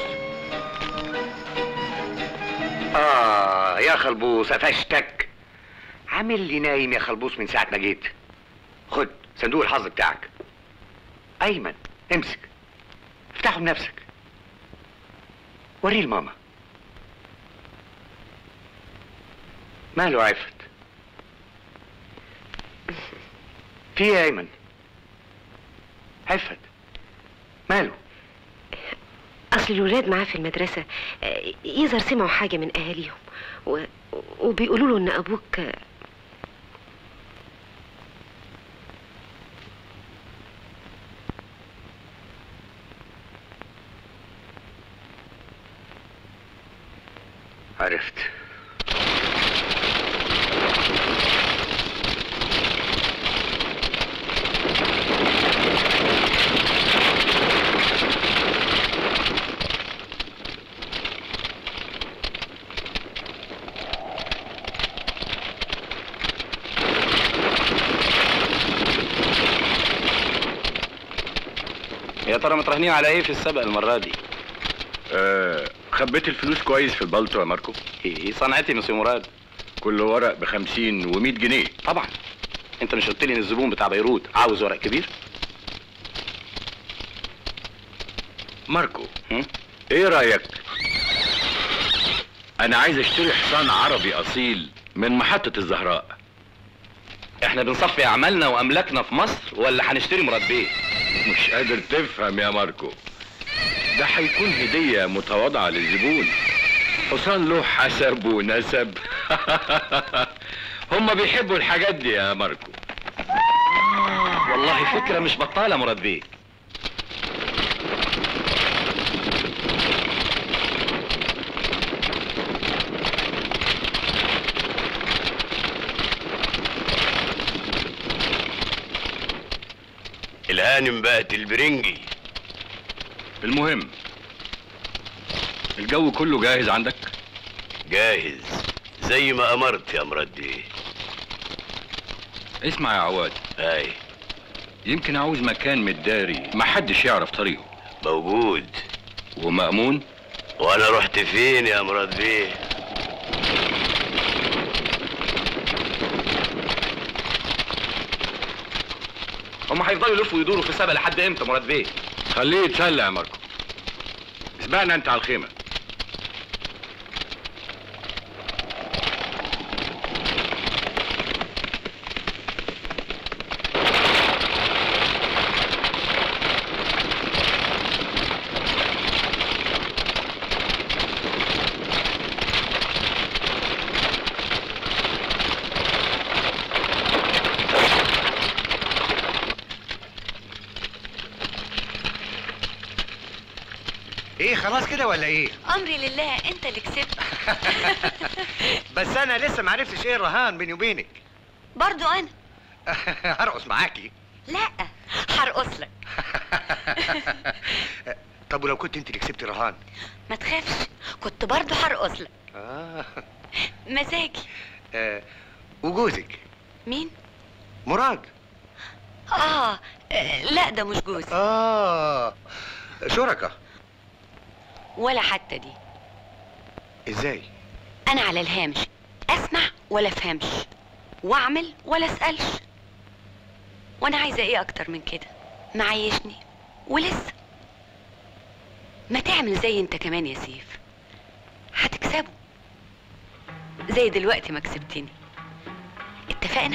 آه يا خلبوس قفشتك عامل لي نايم يا خلبوس من ساعة ما جيت خد صندوق الحظ بتاعك أيمن امسك افتحه بنفسك وريه لماما ماله عفت في ايه يا أيمن عفت ماله اصل الولاد معاه في المدرسه آه، يظهر سمعوا حاجه من اهاليهم و... وبيقولوا له ان ابوك آه، عرفت يا ترى متراهنين على ايه في السبق المره دي آه خبيت الفلوس كويس في البلطو يا ماركو ايه صنعتي يا مراد كل ورق بخمسين ومية جنيه طبعا انت مش قلت لي ان الزبون بتاع بيروت عاوز ورق كبير ماركو ايه رايك انا عايز اشتري حصان عربي اصيل من محطة الزهراء احنا بنصفي اعمالنا واملاكنا في مصر ولا هنشتري مراد بيه مش قادر تفهم يا ماركو ده هيكون هدية متواضعة للزبون حصان له حسب ونسب هما بيحبوا الحاجات دي يا ماركو والله فكره مش بطاله مراد بيه الهانم بقت البرنجي المهم الجو كله جاهز عندك جاهز زي ما امرت يا مراد اسمع يا عواد اي يمكن عاوز مكان متداري محدش يعرف طريقه موجود ومأمون وانا رحت فين يا مراد بيه هم هيفضلوا يلفوا ويدوروا في سبق لحد امتى مراد بيه خليه يتسلى يا ماركو اسبقنا انت على الخيمه ايه خلاص كده ولا ايه امري لله انت اللي كسبت بس انا لسه ما عرفتش ايه الرهان بيني وبينك برضو انا هرقص معاكي لا هرقص لك طب ولو كنت انت اللي كسبتي رهان ما تخافش كنت برضو هرقص لك آه. مزاجي آه. وجوزك مين مراد اه آه، لا ده مش جوزي اه شركة ولا حتى دي ازاي انا على الهامش اسمع ولا افهمش واعمل ولا اسالش وانا عايزه ايه اكتر من كده معيشني ولسه ما تعمل زي انت كمان يا سيف هتكسبه زي دلوقتي ما كسبتني اتفقنا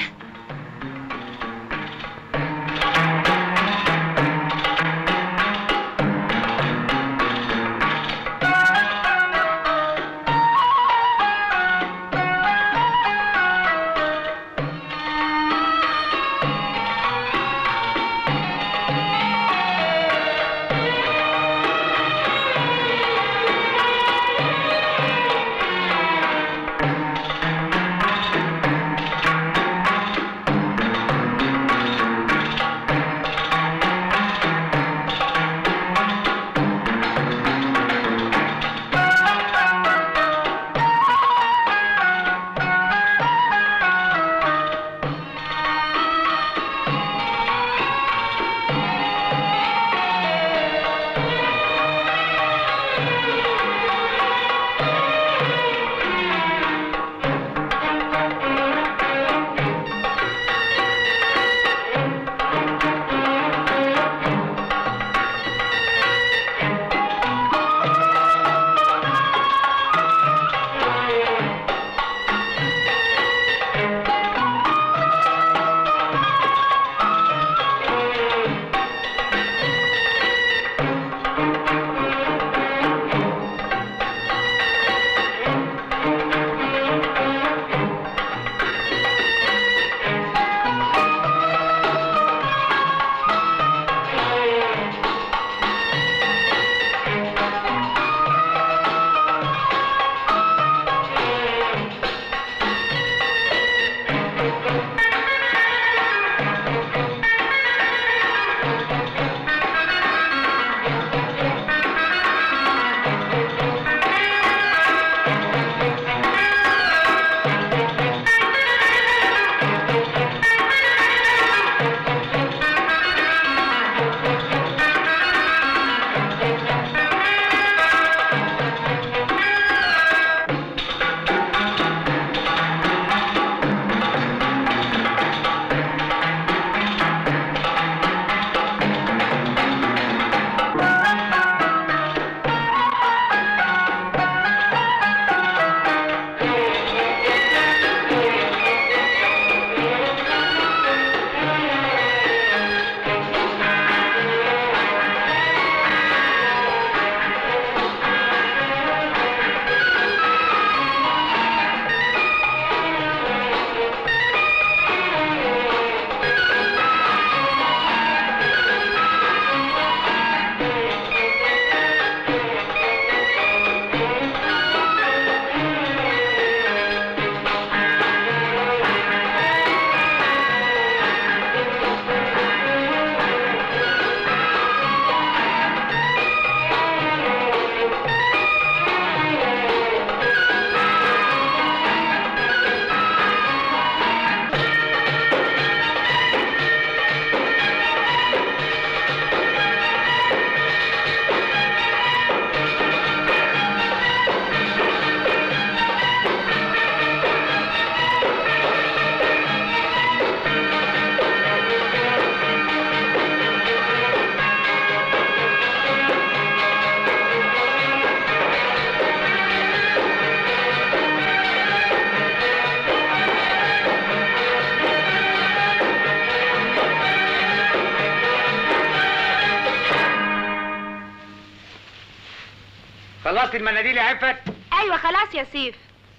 خلصت المناديل يا عفت ايوه خلاص يا سيف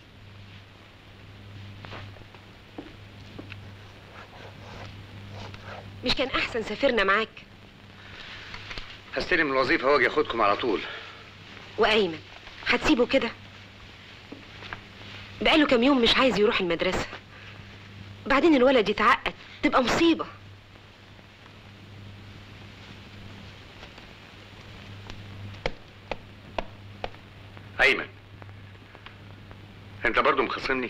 مش كان احسن سافرنا معاك هستلم الوظيفه واجي اخدكم على طول وايمن هتسيبه كده بقاله كام يوم مش عايز يروح المدرسه بعدين الولد يتعقد تبقى مصيبه ايمن انت برضو مخصمني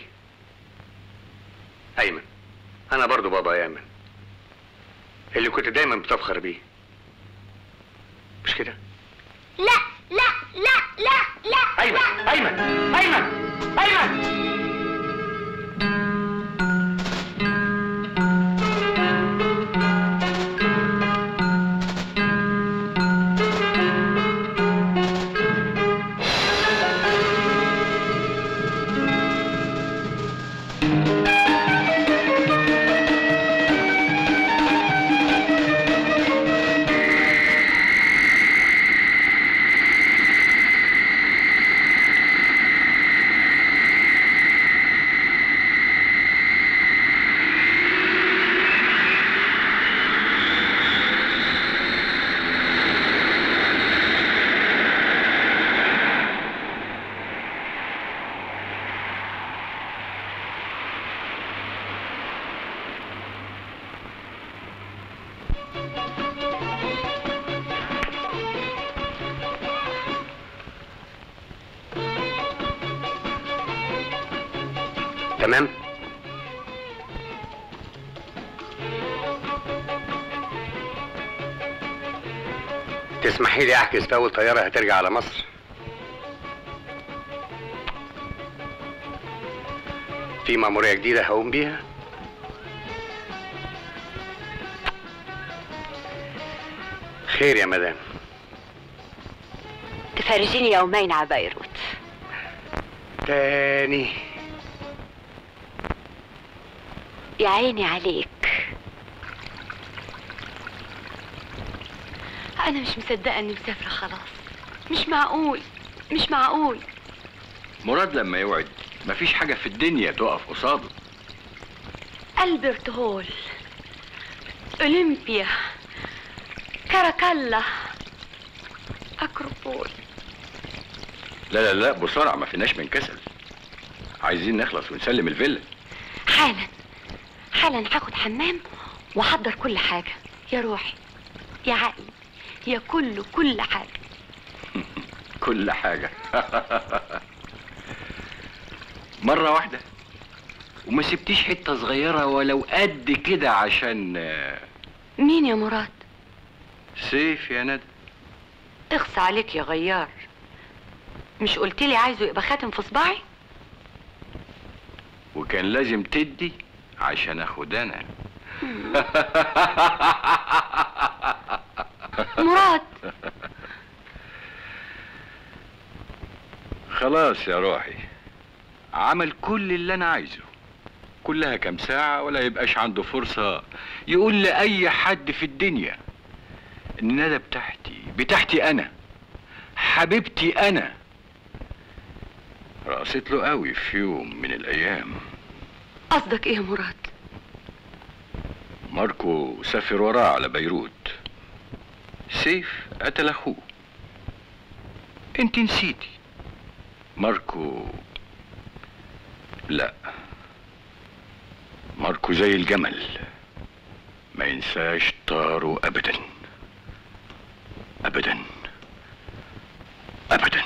ايمن انا برضو بابا يا ايمن اللي كنت دايما بتفخر بيه مش كده لا لا لا لا لا ايمن ايمن ايمن ايمن تمام تسمحي لي احجز في اول طياره هترجع على مصر في مأمورية جديدة هقوم بيها خير يا مدام تفرجيني يومين على بيروت تاني يا عيني عليك انا مش مصدقه اني مسافره خلاص مش معقول مش معقول مراد لما يوعد مفيش حاجة في الدنيا تقف قصاده البرت هول اولمبيا كاراكالا اكروبول لا لا لا بسرعة ما فيناش من كسل عايزين نخلص ونسلم الفيلا حالا حالا هاخد حمام واحضر كل حاجه يا روحي يا عقلي يا كله كل حاجه كل حاجة مرة واحدة وما سبتيش حتة صغيرة ولو قد كده عشان آه، مين يا مراد سيف يا ندى اخص عليك يا غيار مش قلت لي عايزه يبقى خاتم في صباعي وكان لازم تدي عشان اخد انا مراد خلاص يا روحي عمل كل اللي انا عايزه كلها كام ساعة ولا يبقاش عنده فرصة يقول لأي حد في الدنيا إن ندى بتاعتي بتاعتي أنا حبيبتي أنا رقصت له قوي في يوم من الأيام قصدك ايه يا مراد ماركو سافر وراه على بيروت سيف قتل أخوه انت نسيتي ماركو لا ماركو زي الجمل ما ينساش طاره ابدا ابدا ابدا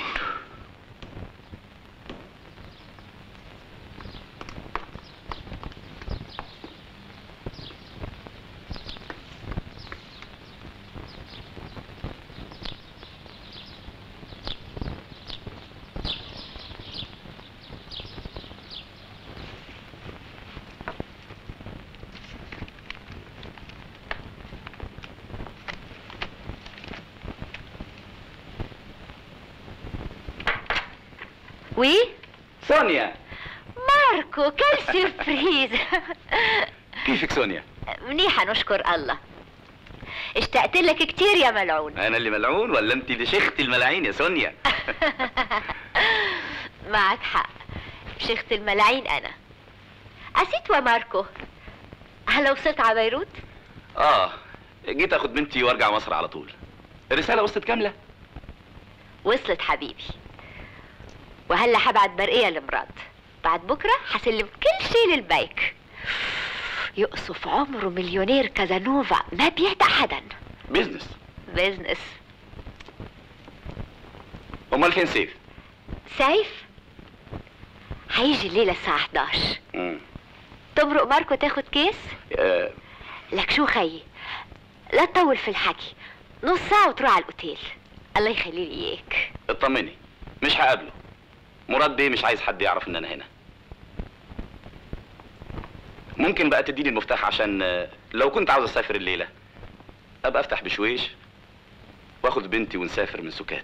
وي سونيا ماركو كل سربريز كيفك سونيا منيحة نشكر الله اشتقت لك كتير يا ملعون انا اللي ملعون ولا انت اللي شيخة الملاعين يا سونيا معك حق شيخة الملاعين انا اسيت وماركو هلا وصلت على بيروت اه جيت اخد بنتي وارجع مصر على طول الرسالة وصلت كاملة وصلت حبيبي وهلا حبعت برقية لمراد بعد بكرة حسلم كل شيء للبيك يقصف عمره مليونير كازانوفا ما بيعتق حدا بيزنس بيزنس امال فين سيف سيف هيجي الليلة الساعة 11 مم. تمرق ماركو تاخد كيس آه، لك شو خيي لا تطول في الحكي نص ساعة وتروح على الأوتيل الله يخلي لي إياك اطمني مش هقابله مراد بيه مش عايز حد يعرف ان انا هنا ممكن بقى تديني المفتاح عشان آه، لو كنت عاوز اسافر الليله ابقى افتح بشويش واخد بنتي ونسافر من سكات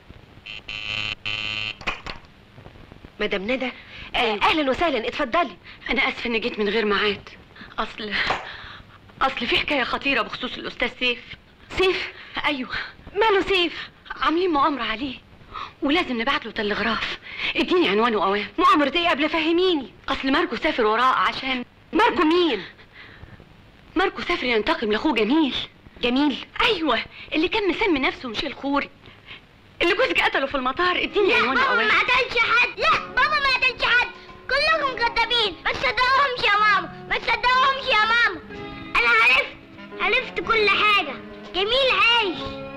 مدام ندى آه اهلا وسهلا اتفضلي انا اسفه اني جيت من غير ميعاد اصل اصل في حكايه خطيره بخصوص الاستاذ سيف سيف ايوه ماله سيف عاملين مؤامره عليه ولازم نبعت له تلغراف اديني عنوانه اوام مؤامرة ايه قبل فهميني اصل ماركو سافر وراه عشان ماركو مين ماركو سافر ينتقم لاخوه جميل جميل ايوه اللي كان مسمي نفسه ميشيل خوري اللي جوزك قتله في المطار اديني عنوانه بابا اوام ما قتلش حد لا بابا ما قتلش حد كلكم كذابين ما تصدقوهمش يا ماما ما تصدقوهمش يا ماما انا عرفت عرفت كل حاجة جميل عايش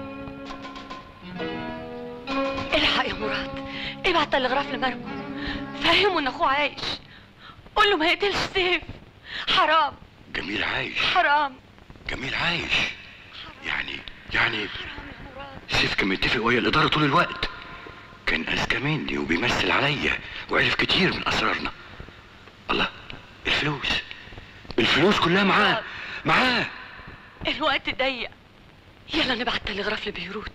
الحق يا مراد ابعت تلغراف لماركو فهمه ان اخوه عايش قول له ما يقتلش سيف حرام جميل عايش حرام جميل عايش يعني يعني سيف كان متفق ويا الإدارة طول الوقت كان أذكى مني وبيمثل عليا وعرف كتير من أسرارنا الله الفلوس الفلوس كلها معاه معاه الوقت ضيق يلا نبعت تلغراف لبيروت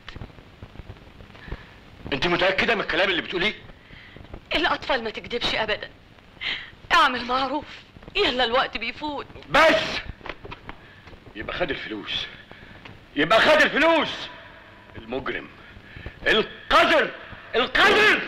انت متأكدة من الكلام اللي بتقوليه الاطفال ما تكذبش ابدا اعمل معروف يلا الوقت بيفوت بس يبقى خد الفلوس يبقى خد الفلوس المجرم القذر القذر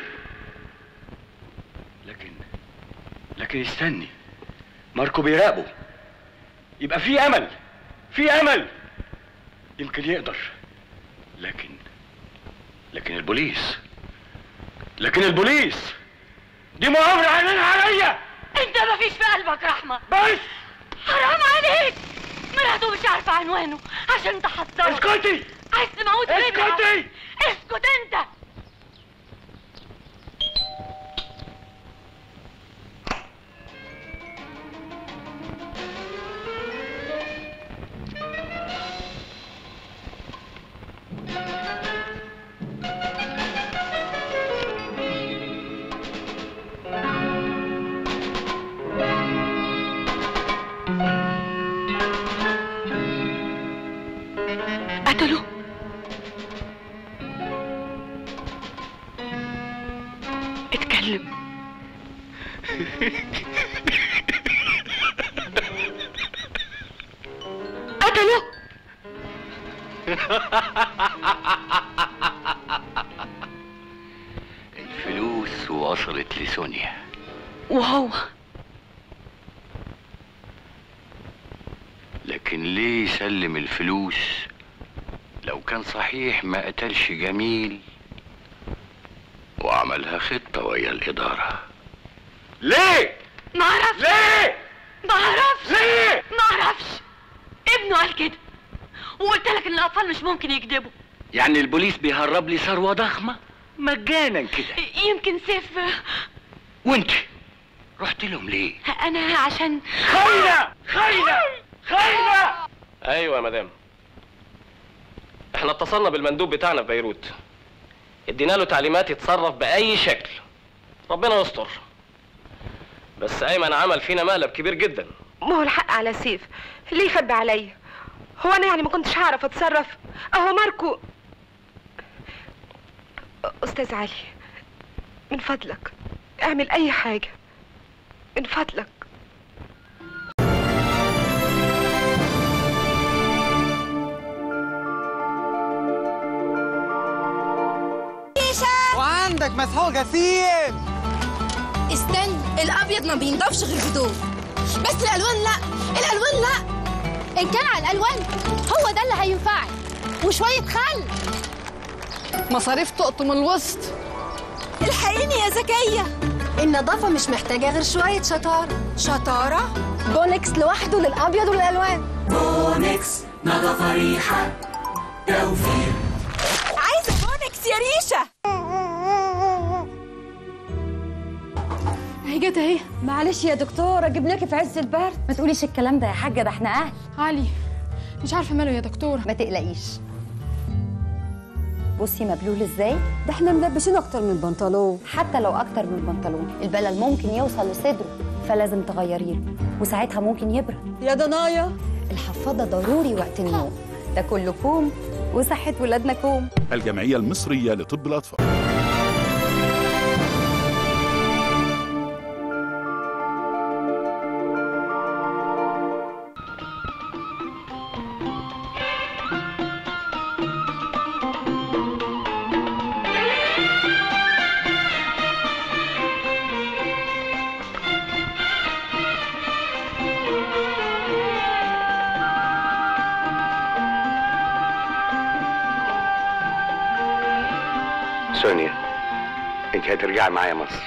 لكن لكن استني ماركو بيراقبه يبقى في امل في امل يمكن يقدر لكن لكن البوليس لكن البوليس دي مؤامرة علينا عليا انت ما فيش في قلبك رحمه بس حرام عليك مراته مش عارفه عنوانه عشان تحضره اسكتي عايز تموت اسكتي اسكت انت قتلوا اتكلم قتلوا الفلوس وصلت لسونيا وهو لكن ليه سلم الفلوس لو كان صحيح ما قتلش جميل وعملها خطة ويا الإدارة ليه؟ ما اعرفش ليه؟ ما اعرفش ليه؟ ما اعرفش ابنه قال كده وقلت لك ان الاطفال مش ممكن يكذبوا يعني البوليس بيهرب لي ثروة ضخمة مجانا كده يمكن سيف وانت رحت لهم ليه؟ انا عشان خاينة خاينة خاينة ايوه يا مدام احنا اتصلنا بالمندوب بتاعنا في بيروت ادينا له تعليمات يتصرف باي شكل ربنا يستر بس ايمن عمل فينا مقلب كبير جدا ما هو الحق على سيف ليه يخبي عليا هو انا يعني ما كنتش هعرف اتصرف اهو ماركو استاذ علي من فضلك اعمل اي حاجه من فضلك مسحوق غسيل استنى الابيض ما بينضفش غير بدول بس الالوان لا الالوان لا ان كان على الالوان هو ده اللي هينفعك وشويه خل مصاريف تقطم الوسط الحقيني يا زكيه النظافه مش محتاجه غير شويه شطاره شطاره بونكس لوحده للابيض والالوان بونكس نظافة ريحة توفير عايزه بونكس يا ريشه هي جت اهي معلش يا دكتورة جبناكي في عز البرد ما تقوليش الكلام ده يا حاجة ده احنا أهل علي مش عارفه ماله يا دكتوره ما تقلقيش بصي مبلول ازاي ده احنا ملبسين اكتر من بنطلون حتى لو اكتر من بنطلون البلل ممكن يوصل لصدره فلازم تغيري له وساعتها ممكن يبرد يا ضنايا الحفاضه ضروري وقت النوم ده كله كوم وصحه ولادنا كوم الجمعية المصرية لطب الأطفال سونيا انت هترجعي معايا مصر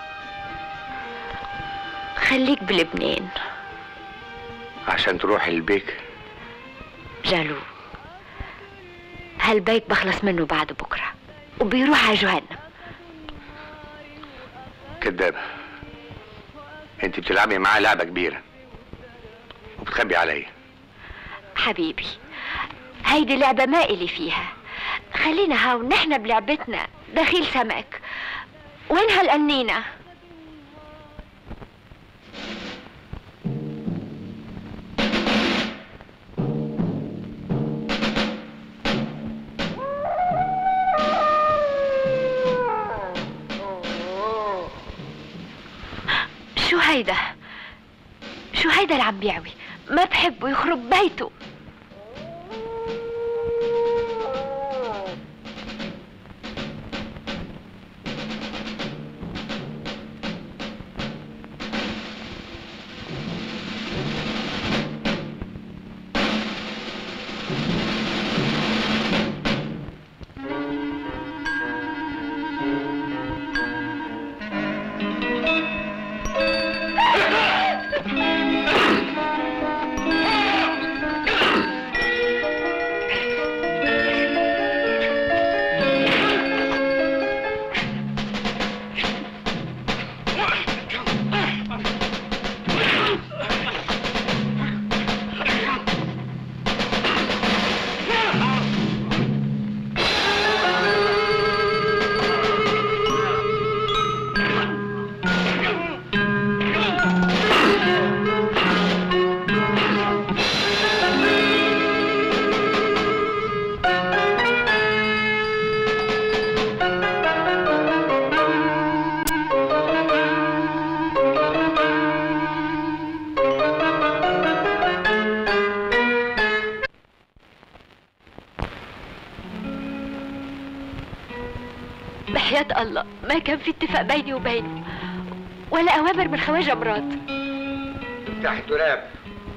خليك بلبنان عشان تروحي البيك جالو هالبيت بخلص منه بعد بكرة وبيروح على جهنم كدابة انت بتلعبي معاه لعبة كبيرة وبتخبي عليا حبيبي هيدي لعبة ما إلي فيها خلينا هاو نحن بلعبتنا دخيل سمك وين هالقنينة شو هيدا شو هيدا اللي عم بيعوي ما بحبه يخرب بيته بحياة الله ما كان في اتفاق بيني وبينه ولا أوامر من خواجة مراد افتح الدولاب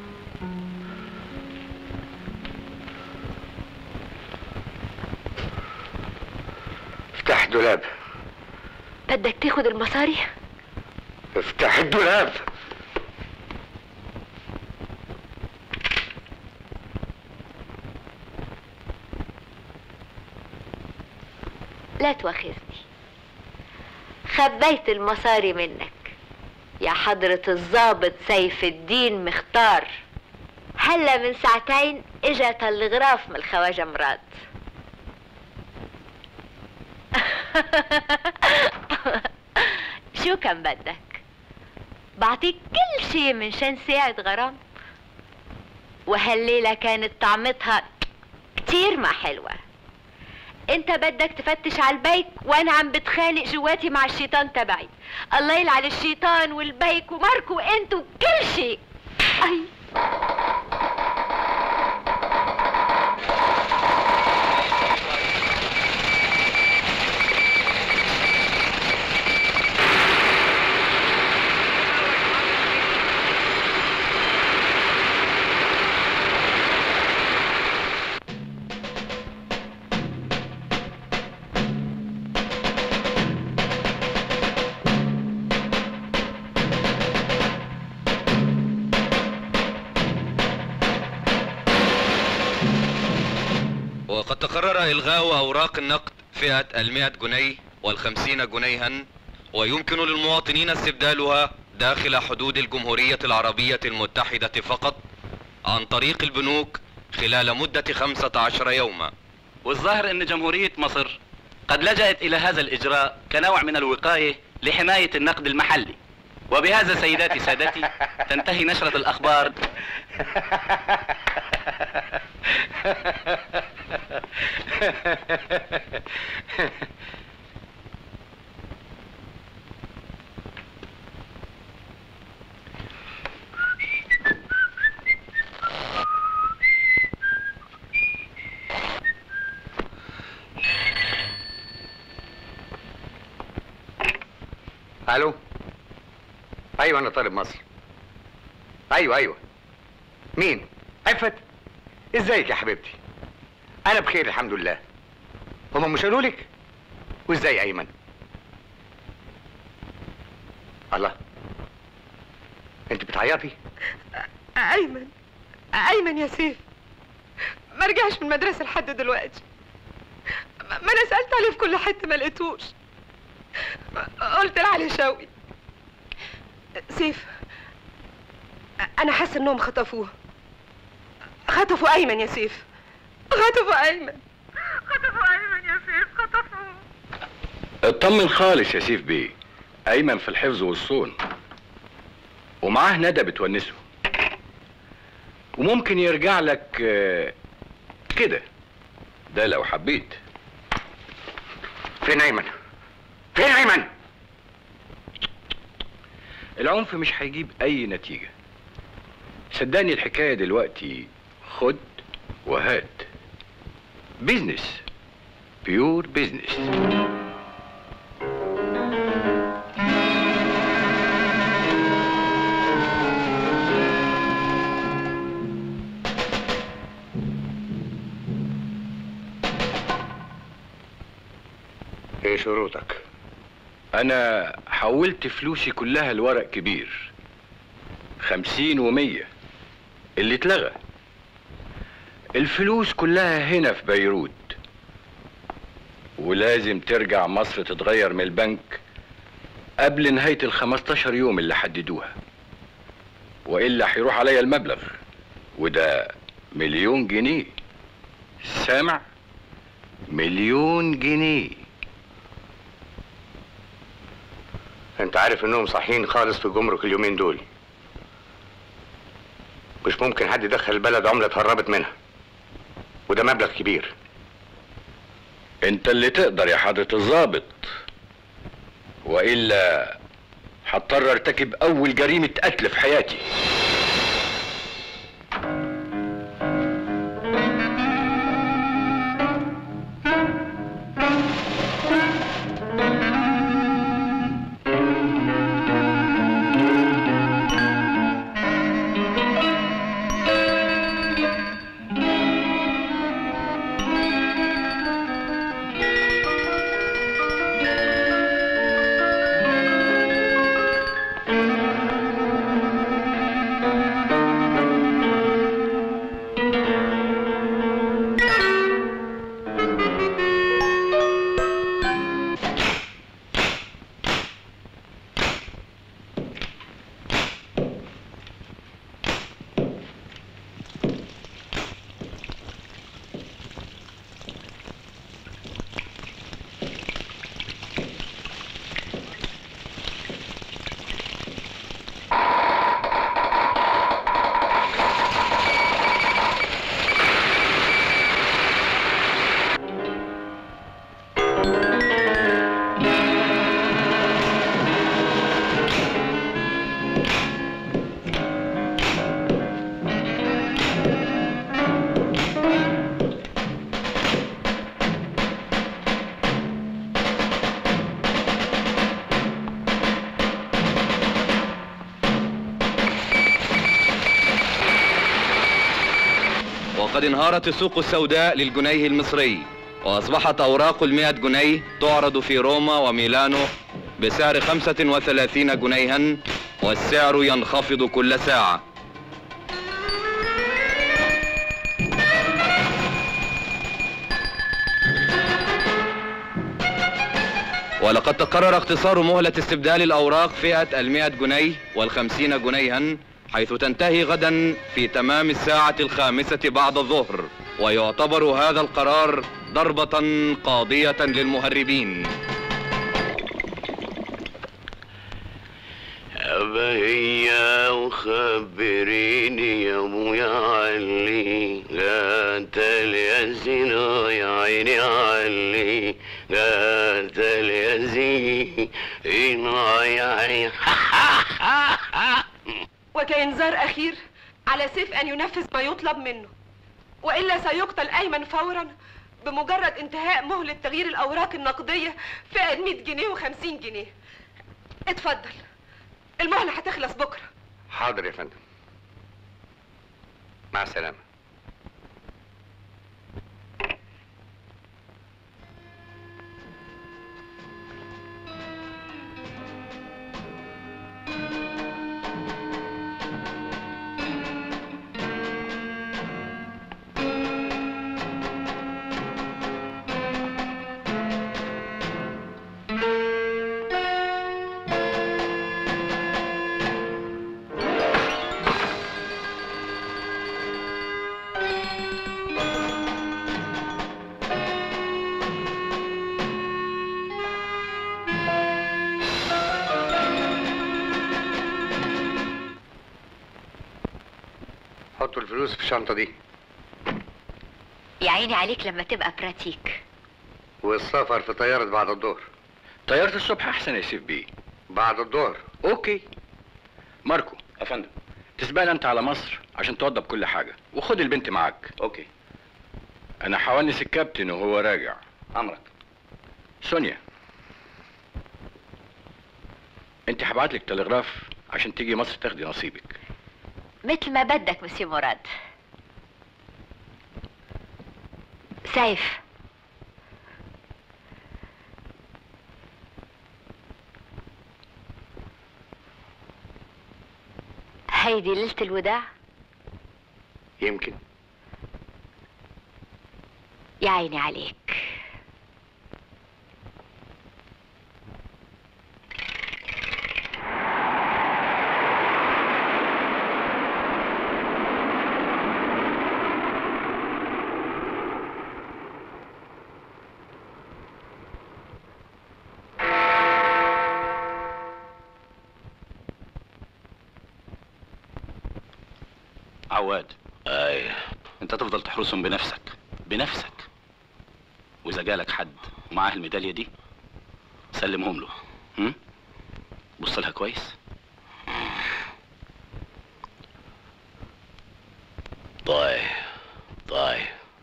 افتح الدولاب بدك تاخد المصاري افتح الدولاب لا تواخذني خبيت المصاري منك يا حضرة الضابط سيف الدين مختار هلا من ساعتين اجا تلغراف من الخواجة مراد شو كان بدك بعطيك كل شي من شان ساعد غرام وهالليلة كانت طعمتها كتير ما حلوة انت بدك تفتش على البيك وانا عم بتخانق جواتي مع الشيطان تبعي الله يلعن الشيطان والبيك وماركو وانتو كل شيء اي وقد تقرر إلغاء أوراق النقد فئة المئة جنيه والخمسين جنيها ويمكن للمواطنين استبدالها داخل حدود الجمهورية العربية المتحدة فقط عن طريق البنوك خلال مدة خمسة عشر يوما والظاهر ان جمهورية مصر قد لجأت الى هذا الاجراء كنوع من الوقاية لحماية النقد المحلي وبهذا سيداتي سادتي تنتهي نشرة الاخبار الو ايوه انا طالب مصر ايوه ايوه مين عفت ازيك يا حبيبتي انا بخير الحمد لله هما مش قالوا لك وازاي ايمن الله انت بتعيطي ايمن ايمن يا سيف ما رجعش من المدرسه لحد دلوقتي ما ما انا سالت عليه في كل حته ما لقيتوش قلت لعلي شوقي سيف انا حاسه انهم خطفوه خطفوا ايمن يا سيف خطفوا ايمن خطفوا ايمن يا سيف خطفوه اطمن خالص يا سيف بيه ايمن في الحفظ والصون ومعاه ندى بتونسه وممكن يرجع لك آه، كده ده لو حبيت فين ايمن فين ايمن العنف مش هيجيب اي نتيجة صدقني الحكاية دلوقتي خد وهات بيزنس بيور بيزنس ايه شروطك انا حولت فلوسي كلها لورق كبير خمسين ومية اللي اتلغى الفلوس كلها هنا في بيروت ولازم ترجع مصر تتغير من البنك قبل نهاية الخمستاشر يوم اللي حددوها وإلا هيروح عليا المبلغ وده مليون جنيه سامع مليون جنيه انت عارف انهم صاحيين خالص في الجمرك اليومين دول مش ممكن حد يدخل البلد عملة اتهربت منها وده مبلغ كبير انت اللي تقدر يا حضرة الضابط والا هضطر ارتكب اول جريمة قتل في حياتي وقد انهارت السوق السوداء للجنيه المصري وأصبحت أوراق المئة جنيه تعرض في روما وميلانو بسعر خمسة وثلاثين جنيها والسعر ينخفض كل ساعة ولقد تقرر اختصار مهلة استبدال الأوراق فئة المئة جنيه والخمسين جنيها حيث تنتهي غدا في تمام الساعة الخامسة بعد الظهر ويعتبر هذا القرار ضربة قاضية للمهربين أبهيا وخبريني يا ابويا علي قاتل يا زينة يا عيني علي قاتل يا زينة يا عيني وكإنذار أخير على سيف أن ينفذ ما يطلب منه وإلا سيقتل أيمن فورا بمجرد انتهاء مهلة تغيير الأوراق النقدية فئة 100 جنيه و50 جنيه اتفضل المهلة هتخلص بكرة حاضر يا فندم مع السلامة حطوا الفلوس في الشنطة دي يا عيني عليك لما تبقى براتيك والسفر في طيارة بعد الظهر طيارة الصبح أحسن يا سيف بيه بعد الظهر أوكي ماركو يا فندم تسبقنا أنت على مصر عشان توضب كل حاجة وخد البنت معاك أوكي أنا حونس الكابتن وهو راجع أمرك سونيا أنت هبعت لك تلغراف عشان تيجي مصر تاخدي نصيبك مثل ما بدك مسيو مراد سيف هيدي ليلة الوداع يمكن يا عيني عليك عواد اي انت تفضل تحرسهم بنفسك بنفسك واذا جالك حد ومعاه الميداليه دي سلمهم له هم؟ بص لها كويس طيب طيب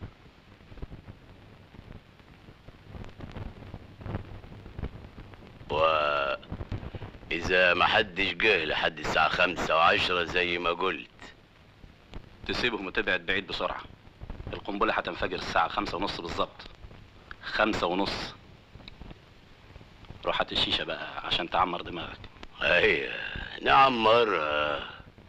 وإذا ما حدش جه لحد الساعة خمسة وعشرة زي ما قلت تسيبهم وتبعد بعيد بسرعه القنبله هتنفجر الساعه خمسة ونص بالظبط خمسة ونص روح هات الشيشه بقى عشان تعمر دماغك أي نعمر آه.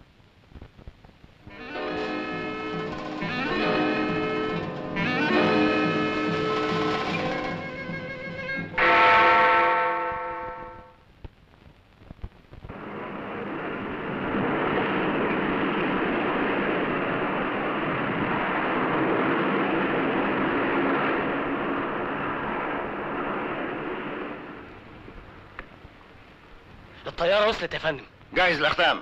الطيارة وصلت يا فندم جاهز الأختام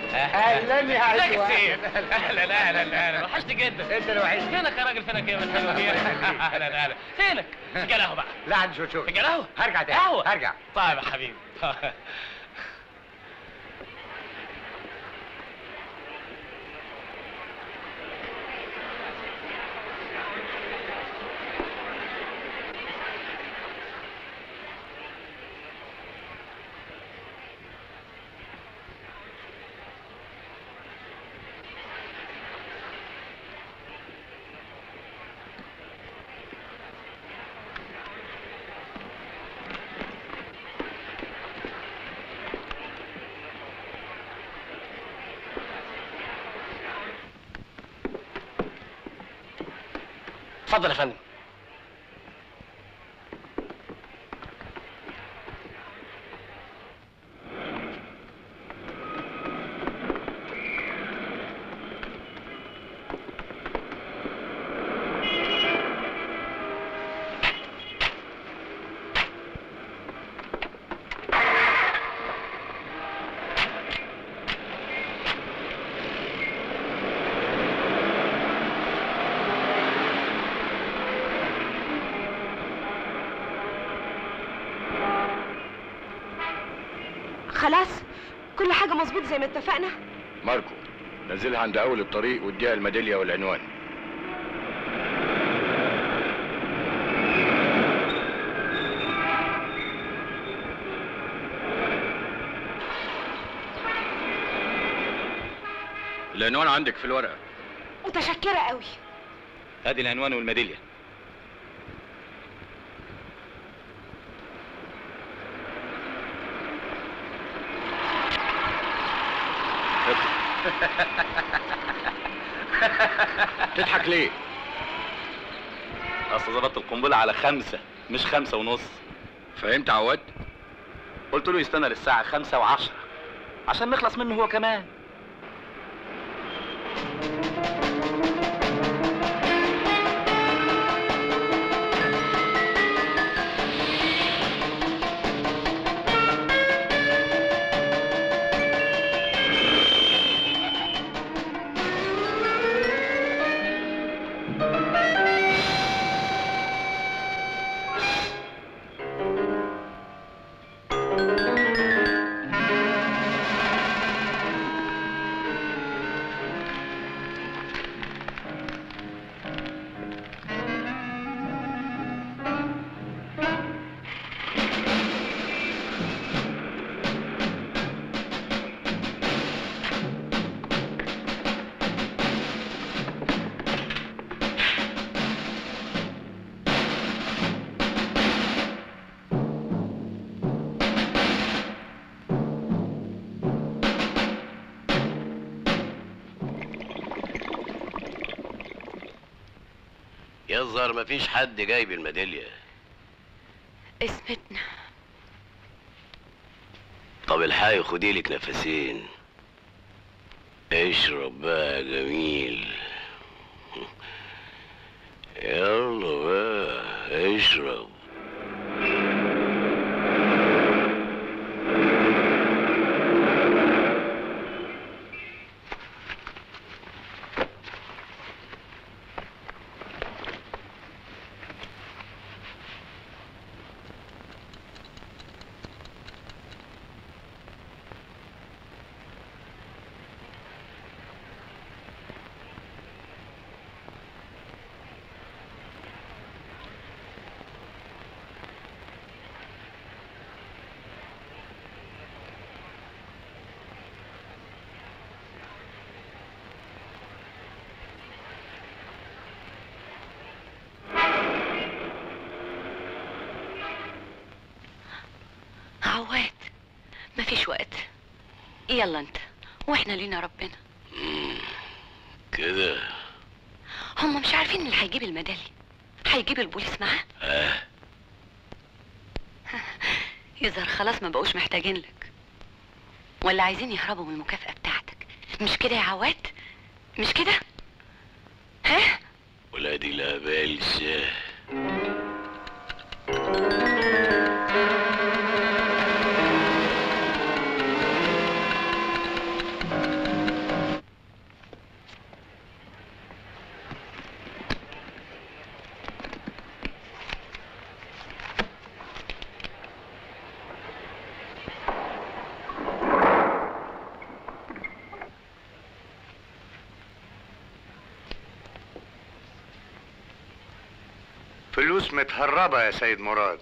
اهلا يا ازيك يا عدوان. سيف اهلا اهلا اهلا وحشني جدا انت اللي وحشني. فينك يا راجل فينك يا من حلوه دي اهلا اهلا فينك فنجان قهوه بقى لا عندي شو شو فنجان قهوه هرجع تاني قهوه هرجع طيب يا حبيبي اتفضل يا فندم خلاص كل حاجة مظبوط زي ما اتفقنا ماركو نزلها عند اول الطريق واديها الميداليه والعنوان العنوان عندك في الورقه متشكرة قوي ادي العنوان والميداليه تضحك ليه؟ اصل ظبطت القنبله على خمسة مش خمسة ونص فهمت عواد؟ قلت له يستنى للساعة خمسة وعشرة عشان نخلص منه هو كمان يظهر مفيش حد جايب الميداليه اسمتنا طب الحقي خدي لك نفسين اشرب بقى يا جميل يلا بقى اشرب عواد مفيش وقت يلا انت واحنا لينا ربنا كده هم مش عارفين اللي هيجيب الميدالية هيجيب البوليس معاه اه يظهر خلاص ما بقوش محتاجين لك ولا عايزين يهربوا من المكافأة بتاعتك مش كده يا عواد مش كده ها ولادي لا بلسه فلوس متهربة يا سيد مراد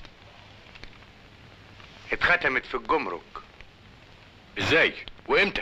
اتختمت في الجمرك ازاي وامتى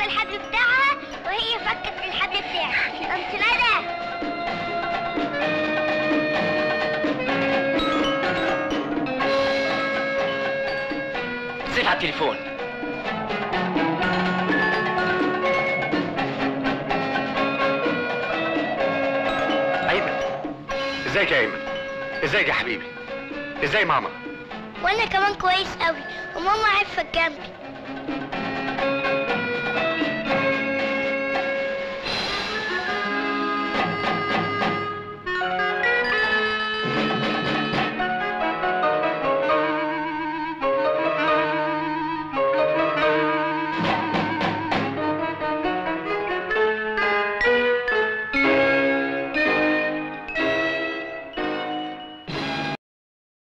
الحبل بتاعها وهي فكت الحبل بتاعي قمت ندى سيف على التليفون ايمن ازيك يا ايمن ازيك يا حبيبي ازاي ماما وانا كمان كويس قوي وماما عرفت جنبي